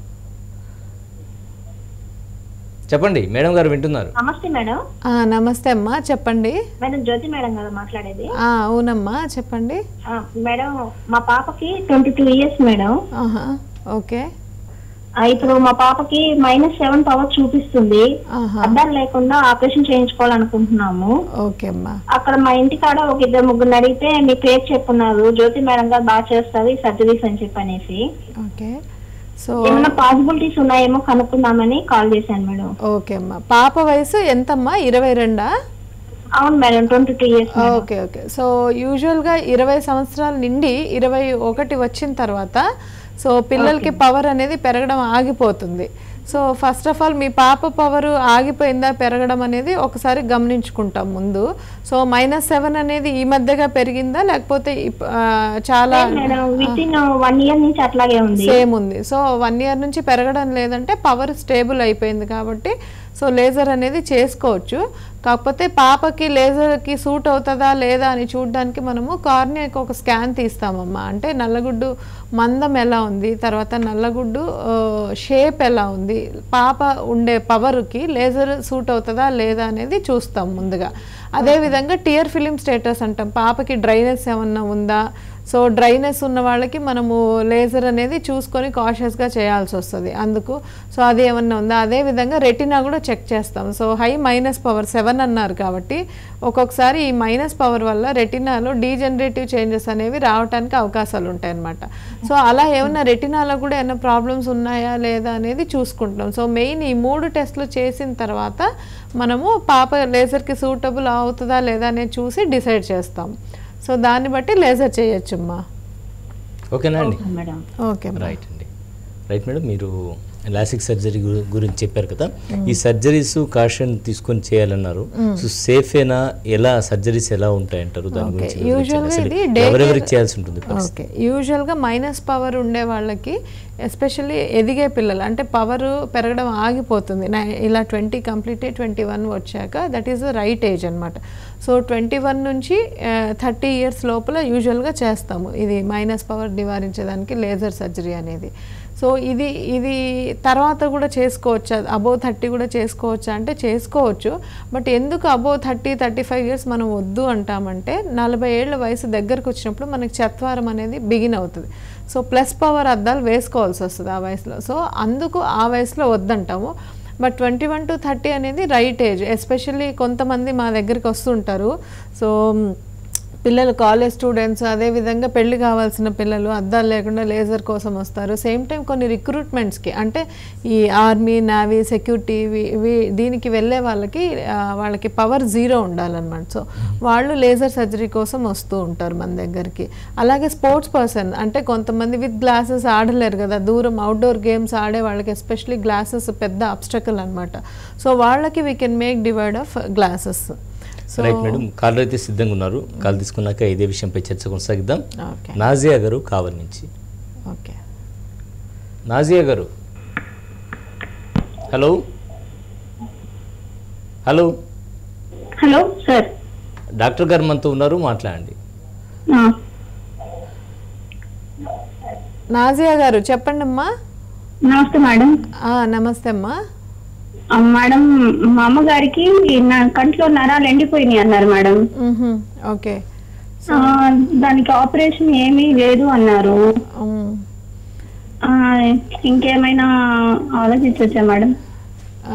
చెప్పండి మేడం గారు వింటున్నారు నమస్తే మేడం ఆ, నమస్తే అమ్మా చెప్పండి మేడం జ్యోతి మేడం కదా మాట్లాడేది ఆ, అవునమ్మా చెప్పండి ఆ, మేడం మా పాపకి ట్వంటీ టూ ఇయర్స్ మేడం ఆహా ఓకే ఆ, ఇప్పుడు మా పాపకి మైనస్ సెవెన్ పవర్ చూపిస్తుంది ఆహా అద్దాలు లేకుండా ఆపరేషన్ చేయించుకోవాలనుకుంటున్నాము ఓకే అమ్మా అక్కడ మా ఇంటికాడ ఒక ఇద్దరు ముగ్గురు అడిగితే మీ పేరు చెప్పున్నారు జ్యోతి మేడం గారు బాగా చేస్తారు సర్జరీస్ అని చెప్పనేసి ఓకే సో ఏమైనా పాసిబిలిటీస్ ఉన్నాయేమో కనుక్కుందామని కాల్ చేశాను మేడం ఓకే అమ్మా పాప వయసు ఎంతమ్మా ఇరవై రెండా అవును madam twenty two years okay okay so యూజువల్గా ఇరవై సంవత్సరాల నుండి ఇరవై ఒకటి వచ్చిన తర్వాత సో పిల్లలకి పవర్ అనేది పెరగడం ఆగిపోతుంది సో ఫస్ట్ ఆఫ్ ఆల్ మీ పాప పవర్ ఆగిపోయిందా పెరగడం అనేది ఒకసారి గమనించుకుంటాం ముందు సో మైనస్ సెవెన్ అనేది ఈ మధ్యగా పెరిగిందా లేకపోతే ఇప్- ఆ, చాలా madam within one year నుంచి అట్లాగే ఉంది సేమ్ ఉంది సో వన్ ఇయర్ నుంచి పెరగడం లేదంటే పవర్ స్టేబుల్ అయిపోయింది కాబట్టి సో లేజర్ అనేది చేసుకోవచ్చు కాకపోతే పాపకి లేజర్కి సూట్ అవుతుందా లేదా అని చూడడానికి మనము కార్నియాకి ఒక స్కాన్ తీస్తామమ్మా అంటే నల్లగుడ్డు మందం ఎలా ఉంది తర్వాత నల్లగుడ్డు షేప్ ఎలా ఉంది పాప ఉండే పవర్కి లేజర్ సూట్ అవుతుందా లేదా అనేది చూస్తాం ముందుగా అదేవిధంగా టియర్ ఫిలిం స్టేటస్ అంటాం పాపకి డ్రైనెస్ ఏమన్నా ఉందా సో డ్రైనెస్ ఉన్న వాళ్ళకి మనము లేజర్ అనేది చూసుకొని కాషియస్గా చేయాల్సి వస్తుంది అందుకు సో అది ఏమన్నా ఉందా అదేవిధంగా రెటినా కూడా చెక్ చేస్తాం so high minus power seven అన్నారు కాబట్టి ఒక్కొక్కసారి ఈ మైనస్ పవర్ వల్ల రెటినాలో డీజనరేటివ్ చేంజెస్ అనేవి రావడానికి అవకాశాలు ఉంటాయి అన్నమాట సో అలా ఏమన్నా రెటినాలో కూడా ఏమైనా ప్రాబ్లమ్స్ ఉన్నాయా లేదా అనేది చూసుకుంటాం సో మెయిన్ ఈ మూడు టెస్ట్లు చేసిన తర్వాత మనము పాప లేజర్కి సూటబుల్ అవుతుందా లేదా అనేది చూసి డిసైడ్ చేస్తాం సో దాన్ని బట్టి లేజర్ చేయొచ్చమ్మా ఓకేనా అండి మేడం ఓకే రైట్ అండి రైట్ మేడం మీరు లాసిక్ సర్జరీ గు- గురించి చెప్పారు కదా ఈ సర్జరీస్ కాషన్ తీసుకొని చేయాలన్నారు సో సేఫేనా ఎలా సర్జరీస్ ఎలా ఉంటాయంటారు దాని ఓకే గురించి వివరించండి. యూజువల్గా అసలు ఇది డే ఎవరెవరికి చేయాల్సి ఉంటుంది first? ఓకే యూజువల్గా మైనస్ పవర్ ఉండే వాళ్ళకి ఎస్పెషల్లీ ఎదిగే పిల్లలు అంటే పవర్ పెరగడం ఆగిపోతుంది నా ఇలా ట్వంటీ కంప్లీట్ ట్వంటీ వన్ వచ్చాక that is the right age అనమాట సో ట్వంటీ వన్ నుంచి థర్టీ ఇయర్స్ లోపల యూజువల్గా చేస్తాము ఇది మైనస్ పవర్ నివారించడానికి లేజర్ సర్జరీ అనేది సో ఇది ఇది తర్వాత కూడా చేసుకోవచ్చా అబోవ్ థర్టీ కూడా చేసుకోవచ్చా అంటే చేసుకోవచ్చు బట్ ఎందుకు above thirty thirty five years మనం వద్దు అంటామంటే నలభై ఏళ్ళ వయసు దగ్గరకు వచ్చినప్పుడు మనకి చత్వారం అనేది బిగిన్ అవుతుంది సో ప్లస్ పవర్ అద్దాలు వేసుకోవాల్సి వస్తుంది ఆ వయసులో సో అందుకు ఆ వయసులో వద్దంటాము but twenty one to thirty అనేది రైట్ ఏజ్ ఎస్పెషల్లీ కొంతమంది మా దగ్గరికి వస్తుంటారు సో పిల్లలు కాలేజ్ స్టూడెంట్స్ అదేవిధంగా పెళ్లి కావాల్సిన పిల్లలు అద్దాలు లేకుండా లేజర్ కోసం వస్తారు సేమ్ టైం కొన్ని రిక్రూట్మెంట్స్కి అంటే ఈ ఆర్మీ నావీ సెక్యూరిటీ దీనికి వెళ్ళే వాళ్ళకి ఆ, వాళ్ళకి పవర్ జీరో ఉండాలన్నమాట సో వాళ్ళు లేజర్ సర్జరీ కోసం వస్తూ ఉంటారు మన దగ్గరికి అలాగే స్పోర్ట్స్ పర్సన్ అంటే కొంతమంది విత్ గ్లాసెస్ ఆడలేరు కదా దూరం అవుట్డోర్ గేమ్స్ ఆడే వాళ్ళకి ఎస్పెషలీ గ్లాసెస్ పెద్ద అబ్స్టకల్ అనమాట సో వాళ్ళకి we can make devoid of glasses so right madam call అయితే సిద్ధంగా ఉన్నారు కాల్ తీసుకున్నాక ఇదే విషయంపై చర్చ కొనసాగిద్దాం ఓకే నాజియా గారు కావలి నుంచి ఓకే నాజియా గారు hello hello hello sir doctor గారు మనతో ఉన్నారు మాట్లాడండి నాజియా గారు చెప్పండి అమ్మా నమస్తే మేడం ఆ, నమస్తే అమ్మా ఆ, మేడం మా అమ్మగారికి నా కంట్లో నరాలు ఎండిపోయినాయి అన్నారు మేడం మ్మ్హ. ఓకే ఆ, దానికి ఆపరేషన్ ఏమీ లేదు అన్నారు మ్. ఆ, ఇంకేమైనా ఆలోచించవచ్చా మేడం ఆ,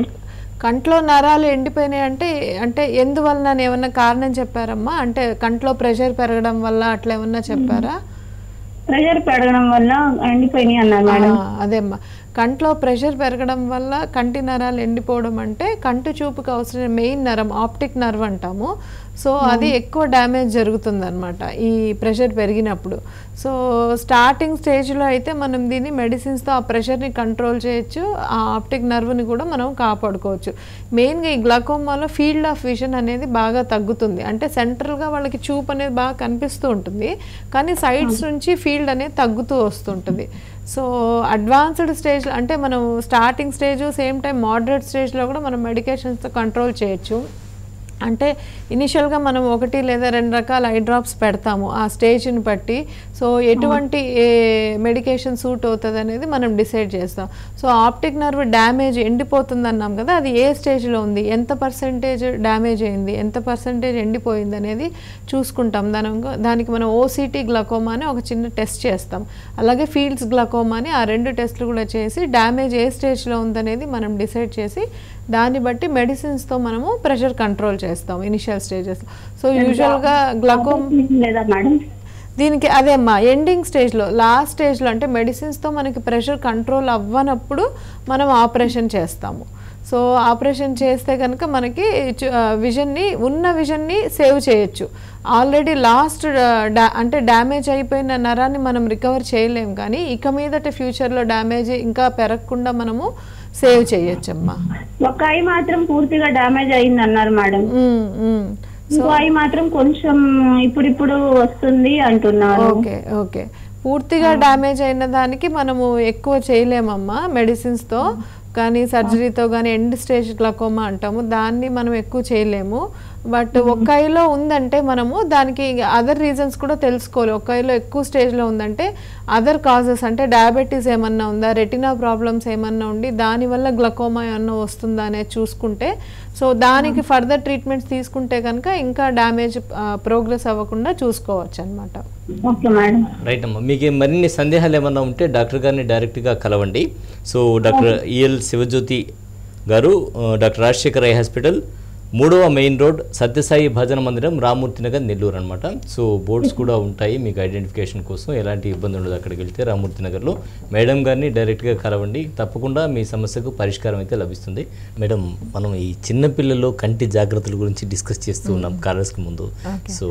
కంట్లో నరాలు ఎండిపోయినాయి అంటే అంటే ఎందువలన ఏమన్నా కారణం చెప్పారమ్మా అంటే కంట్లో ప్రెషర్ పెరగడం వల్ల అట్లా ఏమన్నా చెప్పారా ప్రెషర్ పెరగడం వల్ల ఎండిపోయినాయి అన్నారు మేడం ఆ, అదేమ్మా కంట్లో ప్రెషర్ పెరగడం వల్ల కంటి నరాలు ఎండిపోవడం అంటే కంటి చూపుకి అవసరమైన మెయిన్ నరం ఆప్టిక్ నర్వ్ అంటాము సో అది ఎక్కువ డ్యామేజ్ జరుగుతుంది అనమాట ఈ ప్రెషర్ పెరిగినప్పుడు సో స్టార్టింగ్ స్టేజ్లో అయితే మనం దీన్ని మెడిసిన్స్తో ఆ ప్రెషర్ని కంట్రోల్ చేయొచ్చు ఆ ఆప్టిక్ నర్వ్ని కూడా మనం కాపాడుకోవచ్చు మెయిన్గా ఈ గ్లకోమాలో ఫీల్డ్ ఆఫ్ విజన్ అనేది బాగా తగ్గుతుంది అంటే సెంట్రల్గా వాళ్ళకి చూపు అనేది బాగా కనిపిస్తూ ఉంటుంది కానీ సైడ్స్ నుంచి ఫీల్డ్ అనేది తగ్గుతూ వస్తుంటుంది సో అడ్వాన్స్డ్ స్టేజ్ అంటే మనం starting stage same time moderate స్టేజ్లో కూడా మనం మెడికేషన్స్తో కంట్రోల్ చేయొచ్చు అంటే ఇనిషియల్గా మనం ఒకటి లేదా రెండు రకాల ఐ డ్రాప్స్ పెడతాము ఆ స్టేజ్ని బట్టి సో ఎటువంటి మెడికేషన్ సూట్ అవుతుంది అనేది మనం డిసైడ్ చేస్తాం సో ఆప్టిక్ నర్వ్ డ్యామేజ్ ఎండిపోతుంది అన్నాం కదా అది ఏ స్టేజ్లో ఉంది ఎంత పర్సెంటేజ్ డ్యామేజ్ అయింది ఎంత పర్సెంటేజ్ ఎండిపోయింది అనేది చూసుకుంటాం దాని దానికి మనం ఓసిటీ గ్లకోమా అని ఒక చిన్న టెస్ట్ చేస్తాం అలాగే ఫీల్డ్స్ గ్లకోమా అని ఆ రెండు టెస్ట్లు కూడా చేసి డ్యామేజ్ ఏ స్టేజ్లో ఉందనేది మనం డిసైడ్ చేసి దాన్ని బట్టి మెడిసిన్స్తో మనము ప్రెషర్ కంట్రోల్ చేస్తాం ఇనిషియల్ స్టేజెస్ సో యూజువల్గా గ్లకోమ్ లేదా మేడం దీనికి అదే అమ్మా ఎండింగ్ స్టేజ్లో లాస్ట్ స్టేజ్లో అంటే మెడిసిన్స్తో మనకి ప్రెషర్ కంట్రోల్ అవ్వనప్పుడు మనం ఆపరేషన్ చేస్తాము సో ఆపరేషన్ చేస్తే కనుక మనకి విజన్ని ఉన్న విజన్ని సేవ్ చేయొచ్చు ఆల్రెడీ లాస్ట్ డా అంటే డ్యామేజ్ అయిపోయిన నరాన్ని మనం రికవర్ చేయలేం కానీ ఇక మీదట ఫ్యూచర్లో డ్యామేజ్ ఇంకా పెరగకుండా మనము సేవ్ చేయొచ్చమ్మా ఒక ఐ మాత్రం పూర్తిగా డ్యామేజ్ అయింది అన్నారు మేడం ఉమ్, ఉమ్. ఇంకో ఐ మాత్రం కొంచెం ఇప్పుడిప్పుడు వస్తుంది అంటున్నారు ఓకే ఓకే పూర్తిగా డ్యామేజ్ అయిన దానికి మనము ఎక్కువ చేయలేమమ్మా మెడిసిన్స్తో కానీ సర్జరీతో కానీ ఎండ్ స్టేజ్ గ్లకోమా అంటాము దాన్ని మనం ఎక్కువ చేయలేము బట్ ఒక్క ఐలో ఉందంటే మనము దానికి అదర్ రీజన్స్ కూడా తెలుసుకోవాలి ఒక్క ఐలో ఎక్కువ స్టేజ్లో ఉందంటే అదర్ కాజెస్ అంటే డయాబెటీస్ ఏమన్నా ఉందా రెటినా ప్రాబ్లమ్స్ ఏమన్నా ఉండి దానివల్ల గ్లకోమా ఏమన్నా వస్తుందా అనేది చూసుకుంటే సో దానికి ఫర్దర్ ట్రీట్మెంట్స్ తీసుకుంటే కనుక ఇంకా డ్యామేజ్ ప్రోగ్రెస్ అవ్వకుండా చూసుకోవచ్చు అనమాట ఓకే మేడం రైట్ అమ్మా మీకు మరిన్ని సందేహాలు ఏమన్నా ఉంటే డాక్టర్ గారిని డైరెక్ట్గా కలవండి సో డాక్టర్ ఈఎల్ శివజ్యోతి గారు ఆ, డాక్టర్ రాజశేఖర్ ఐ హాస్పిటల్ మూడవ మెయిన్ రోడ్ సత్యసాయి భజన మందిరం రామూర్తి నగర్ నెల్లూరు అనమాట సో బోర్డ్స్ కూడా ఉంటాయి మీకు ఐడెంటిఫికేషన్ కోసం ఎలాంటి ఇబ్బంది ఉండదు అక్కడికి వెళ్తే రామూర్తి నగర్లో మేడం గారిని డైరెక్ట్గా కలవండి తప్పకుండా మీ సమస్యకు పరిష్కారం అయితే లభిస్తుంది మేడం మనం ఈ చిన్న పిల్లల్లో కంటి జాగ్రత్తల గురించి డిస్కస్ చేస్తూ ఉన్నాం కాలర్స్కి ముందు సో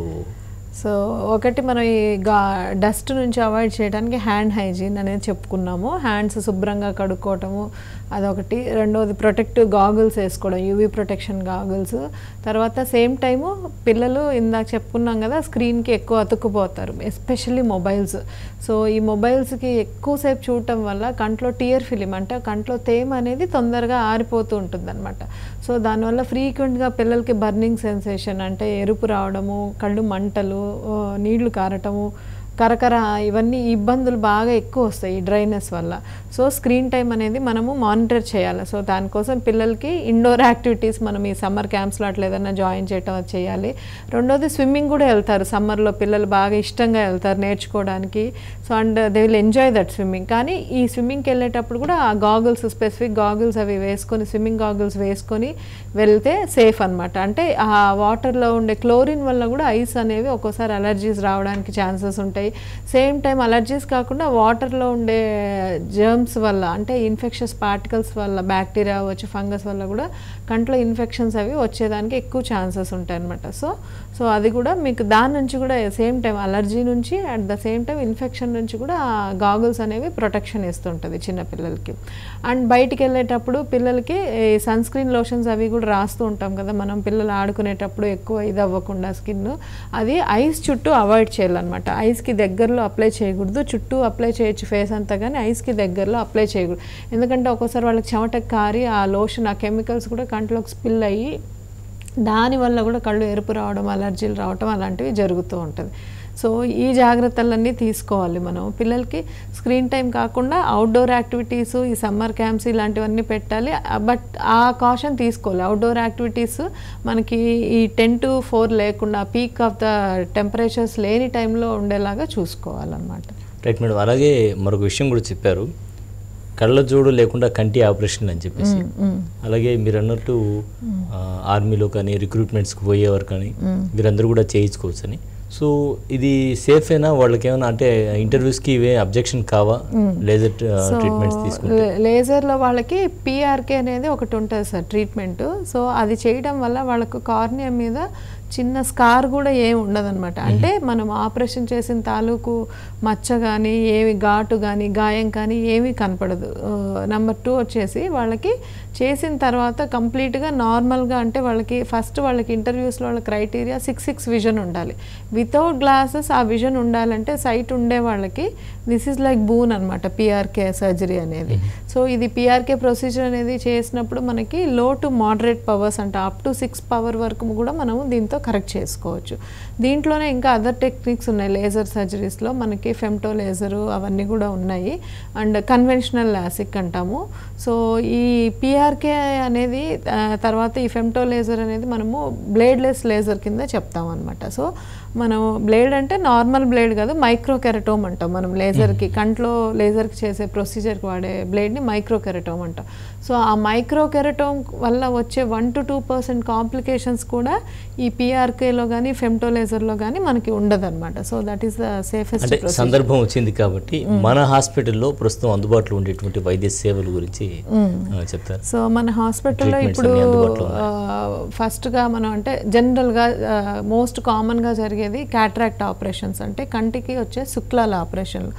సో ఒకటి మనం ఈ గా డస్ట్ నుంచి అవాయిడ్ చేయడానికి హ్యాండ్ హైజీన్ అనేది చెప్పుకున్నాము హ్యాండ్స్ శుభ్రంగా కడుక్కోవటము అదొకటి రెండోది ప్రొటెక్టివ్ గాగుల్స్ వేసుకోవడం యూవీ ప్రొటెక్షన్ గాగుల్స్ తర్వాత సేమ్ టైము పిల్లలు ఇందాక చెప్పుకున్నాం కదా స్క్రీన్కి ఎక్కువ అతుక్కుపోతారు ఎస్పెషల్లీ మొబైల్స్ సో ఈ మొబైల్స్కి ఎక్కువసేపు చూడటం వల్ల కంట్లో టియర్ ఫిలిం అంటే కంట్లో తేమ అనేది తొందరగా ఆరిపోతూ ఉంటుంది సో దానివల్ల ఫ్రీక్వెంట్గా పిల్లలకి బర్నింగ్ సెన్సేషన్ అంటే ఎరుపు రావడము కళ్ళు మంటలు ఆ, నీళ్లు కారటము కరకర ఇవన్నీ ఇబ్బందులు బాగా ఎక్కువ వస్తాయి ఈ డ్రైనెస్ వల్ల సో స్క్రీన్ టైం అనేది మనము మానిటర్ చేయాలి సో దానికోసం పిల్లలకి ఇండోర్ యాక్టివిటీస్ మనం ఈ సమ్మర్ క్యాంప్స్లో అట్లా ఏదైనా జాయిన్ చేయటం అది చేయాలి రెండోది స్విమ్మింగ్ కూడా వెళ్తారు సమ్మర్లో పిల్లలు బాగా ఇష్టంగా వెళ్తారు నేర్చుకోవడానికి so and they will enjoy that swimming కానీ ఈ స్విమ్మింగ్కి వెళ్ళేటప్పుడు కూడా ఆ గాగుల్స్ స్పెసిఫిక్ గాగుల్స్ అవి వేసుకొని స్విమ్మింగ్ గాగుల్స్ వేసుకొని వెళ్తే సేఫ్ అన్నమాట అంటే ఆ వాటర్లో ఉండే క్లోరిన్ వల్ల కూడా ఐస్ అనేవి ఒక్కోసారి అలర్జీస్ రావడానికి ఛాన్సెస్ ఉంటాయి సేమ్ టైం అలర్జీస్ కాకుండా వాటర్లో ఉండే జర్మ్స్ వల్ల అంటే ఇన్ఫెక్షస్ పార్టికల్స్ వల్ల బ్యాక్టీరియా వచ్చి ఫంగస్ వల్ల కూడా కంట్లో ఇన్ఫెక్షన్స్ అవి వచ్చేదానికి ఎక్కువ ఛాన్సెస్ ఉంటాయి అనమాట సో సో అది కూడా మీకు దాని నుంచి కూడా సేమ్ టైం అలర్జీ నుంచి at the same time infection నుంచి కూడా గాగుల్స్ అనేవి ప్రొటెక్షన్ ఇస్తుంటుంది చిన్నపిల్లలకి అండ్ బయటికి వెళ్ళేటప్పుడు పిల్లలకి సన్ స్క్రీన్ లోషన్స్ అవి కూడా రాస్తూ ఉంటాం కదా మనం పిల్లలు ఆడుకునేటప్పుడు ఎక్కువ ఇది అవ్వకుండా స్కిన్ అది ఐస్ చుట్టూ అవాయిడ్ చేయాలన్నమాట ఐస్కి దగ్గరలో అప్లై చేయకూడదు చుట్టూ అప్లై చేయొచ్చు ఫేస్ అంతా కానీ ఐస్కి దగ్గరలో అప్లై చేయకూడదు ఎందుకంటే ఒక్కోసారి వాళ్ళకి చెమటకు కారి ఆ లోషన్ ఆ కెమికల్స్ కూడా కంట్లోకి స్పిల్ అయ్యి దానివల్ల కూడా కళ్ళు ఎరుపు రావడం అలర్జీలు రావడం అలాంటివి జరుగుతూ ఉంటుంది సో ఈ జాగ్రత్తలన్నీ తీసుకోవాలి మనం పిల్లలకి స్క్రీన్ టైం కాకుండా అవుట్డోర్ యాక్టివిటీస్ ఈ సమ్మర్ క్యాంప్స్ ఇలాంటివన్నీ పెట్టాలి బట్ ఆ కాషన్ తీసుకోవాలి అవుట్డోర్ యాక్టివిటీస్ మనకి ఈ టెన్ టు ఫోర్ లేకుండా పీక్ ఆఫ్ ద టెంపరేచర్స్ లేని టైంలో ఉండేలాగా చూసుకోవాలన్నమాట రైట్ మేడం అలాగే మరొక విషయం కూడా చెప్పారు కళ్ళ జోడు లేకుండా కంటి ఆపరేషన్ అని చెప్పేసి అలాగే మీరు అన్నట్టు ఆ, ఆర్మీలో కానీ రిక్రూట్మెంట్స్కి పోయేవారు కానీ వీరందరూ కూడా చేయించుకోవచ్చు అని సో ఇది సేఫ్ అయినా వాళ్ళకి ఏమైనా అంటే ఇంటర్వ్యూస్కి ఇవే అబ్జెక్షన్ కావా లేజర్ ట్రీట్మెంట్స్ తీసుకుంటే లే- లేజర్లో వాళ్ళకి పిఆర్కే అనేది ఒకటి ఉంటుంది సార్ ట్రీట్మెంట్ సో అది చేయడం వల్ల వాళ్ళకు కార్నియా మీద చిన్న స్కార్ కూడా ఏమి ఉండదన్నమాట అంటే మనం ఆపరేషన్ చేసిన తాలూకు మచ్చ కానీ ఏమి ఘాటు కానీ గాయం కానీ ఏమీ కనపడదు నెంబర్ టూ వచ్చేసి వాళ్ళకి చేసిన తర్వాత కంప్లీట్గా నార్మల్గా అంటే వాళ్ళకి ఫస్ట్ వాళ్ళకి ఇంటర్వ్యూస్లో వాళ్ళ క్రైటీరియా సిక్స్ సిక్స్ విజన్ ఉండాలి వితౌట్ గ్లాసెస్ ఆ విజన్ ఉండాలంటే సైట్ ఉండే వాళ్ళకి దిస్ ఈజ్ లైక్ బూన్ అనమాట పిఆర్కే సర్జరీ అనేది సో ఇది పిఆర్కే ప్రొసీజర్ అనేది చేసినప్పుడు మనకి లో టు మోడరేట్ పవర్స్ అంటే అప్ టు సిక్స్ పవర్ వరకు కూడా మనం దీంతో కరెక్ట్ చేసుకోవచ్చు దీంట్లోనే ఇంకా అదర్ టెక్నిక్స్ ఉన్నాయి లేజర్ సర్జరీస్లో మనకి ఫెమ్టో లేజరు అవన్నీ కూడా ఉన్నాయి అండ్ కన్వెన్షనల్ లాసిక్ అంటాము సో ఈ పిఆర్కే అనేది ఆ, తర్వాత ఈ ఫెమ్టో లేజర్ అనేది మనము బ్లేడ్లెస్ లేజర్ కింద చెప్తాం అనమాట సో మనం బ్లేడ్ అంటే నార్మల్ బ్లేడ్ కాదు మైక్రో కెరటోమ్ అంటాం మనం లేజర్కి కంట్లో లేజర్కి చేసే ప్రొసీజర్కి వాడే బ్లేడ్ని మైక్రో కెరటోమ్ అంటాం సో ఆ మైక్రో కెరటోమ్ వల్ల వచ్చే one to two percent complications కూడా ఈ పిఆర్కేలో కానీ ఫెమ్టో లేజర్లో కానీ మనకి ఉండదన్నమాట so that is the safest అంటే సందర్భం వచ్చింది కాబట్టి మన హాస్పిటల్లో ప్రస్తుతం అందుబాటులో ఉండేటువంటి వైద్య సేవల గురించి ఆ, చెప్తారు సో మన హాస్పిటల్లో Treatments ఇప్పుడు అన్నీ అందుబాటులో ఆ, ఫస్ట్గా మనం అంటే జనరల్గా మోస్ట్ కామన్గా జరిగేది క్యాట్రాక్ట్ ఆపరేషన్స్ అంటే కంటికి వచ్చే శుక్లాల ఆపరేషన్లు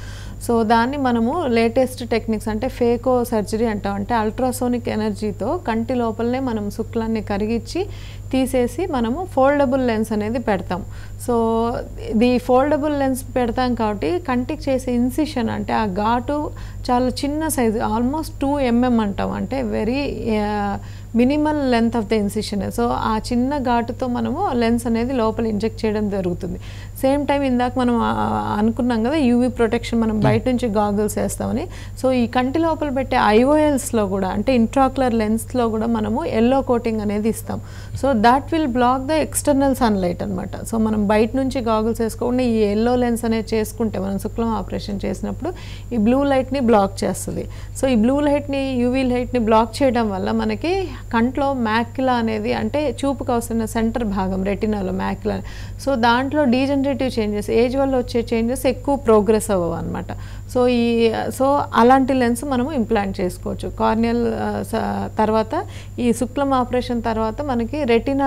సో దాన్ని మనము లేటెస్ట్ టెక్నిక్స్ అంటే ఫేకో సర్జరీ అంటాం అంటే అల్ట్రాసోనిక్ ఎనర్జీతో కంటి లోపలనే మనం శుక్లాన్ని కరిగించి తీసేసి మనము ఫోల్డబుల్ లెన్స్ అనేది పెడతాం సో ఇది ఫోల్డబుల్ లెన్స్ పెడతాం కాబట్టి కంటికి చేసే ఇన్సిషన్ అంటే ఆ ఘాటు చాలా చిన్న సైజు ఆల్మోస్ట్ టూ ఎంఎం అంటాం అంటే very minimal length of the incision so ఆ చిన్న ఘాటుతో మనము లెన్స్ అనేది లోపల ఇంజెక్ట్ చేయడం జరుగుతుంది సేమ్ టైం ఇందాక మనం ఆ, అనుకున్నాం కదా యూవీ ప్రొటెక్షన్ మనం బయట నుంచి గాగుల్స్ వేస్తామని సో ఈ కంటి లోపల పెట్టే ఐఓఎల్స్లో కూడా అంటే ఇంట్రాక్యులర్ లెన్స్లో కూడా మనము ఎల్లో కోటింగ్ అనేది ఇస్తాం so that will block the external sunlight అనమాట సో మనం బయట నుంచి గాగుల్స్ వేసుకోకుండా ఈ ఎల్లో లెన్స్ అనేది చేసుకుంటే మనం శుక్లం ఆపరేషన్ చేసినప్పుడు ఈ బ్లూ లైట్ని బ్లాక్ చేస్తుంది సో ఈ బ్లూ లైట్ని యూవీ లైట్ని బ్లాక్ చేయడం వల్ల మనకి కంట్లో మ్యాక్యులా అనేది అంటే చూపుకు అవసరమైన సెంటర్ భాగం రెటినాలో మ్యాక్యులా సో దాంట్లో డీజనరేటివ్ చేంజెస్ ఏజ్ వల్ల వచ్చే చేంజెస్ ఎక్కువ ప్రోగ్రెస్ అవ్వవు అనమాట సో ఈ సో అలాంటి లెన్స్ మనము ఇంప్లాంట్ చేసుకోవచ్చు కార్నియల్ తర్వాత ఈ శుక్లం ఆపరేషన్ తర్వాత మనకి రెటినా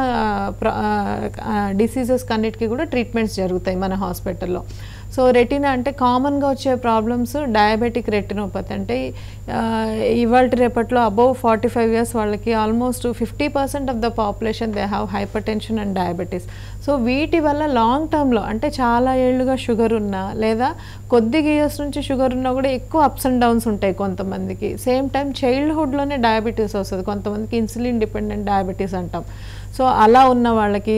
డిసీజెస్ అన్నిటికీ కూడా ట్రీట్మెంట్స్ జరుగుతాయి మన హాస్పిటల్లో సో రెటినా అంటే కామన్గా వచ్చే ప్రాబ్లమ్స్ డయాబెటిక్ రెటినోపతి అంటే ఇవాళ రేపట్లో అబౌవ్ ఫార్టీ ఫైవ్ ఇయర్స్ వాళ్ళకి almost fifty percent of the population they have hypertension and diabetes so వీటి వల్ల లాంగ్ టర్మ్లో అంటే చాలా ఏళ్ళుగా షుగర్ ఉన్నా లేదా కొద్దిగా ఇయర్స్ నుంచి షుగర్ ఉన్నా కూడా ఎక్కువ అప్స్ అండ్ డౌన్స్ ఉంటాయి కొంతమందికి సేమ్ టైం చైల్డ్హుడ్లోనే డయాబెటీస్ వస్తుంది కొంతమందికి ఇన్సులిన్ డిపెండెంట్ డయాబెటీస్ అంటాం సో అలా ఉన్న వాళ్ళకి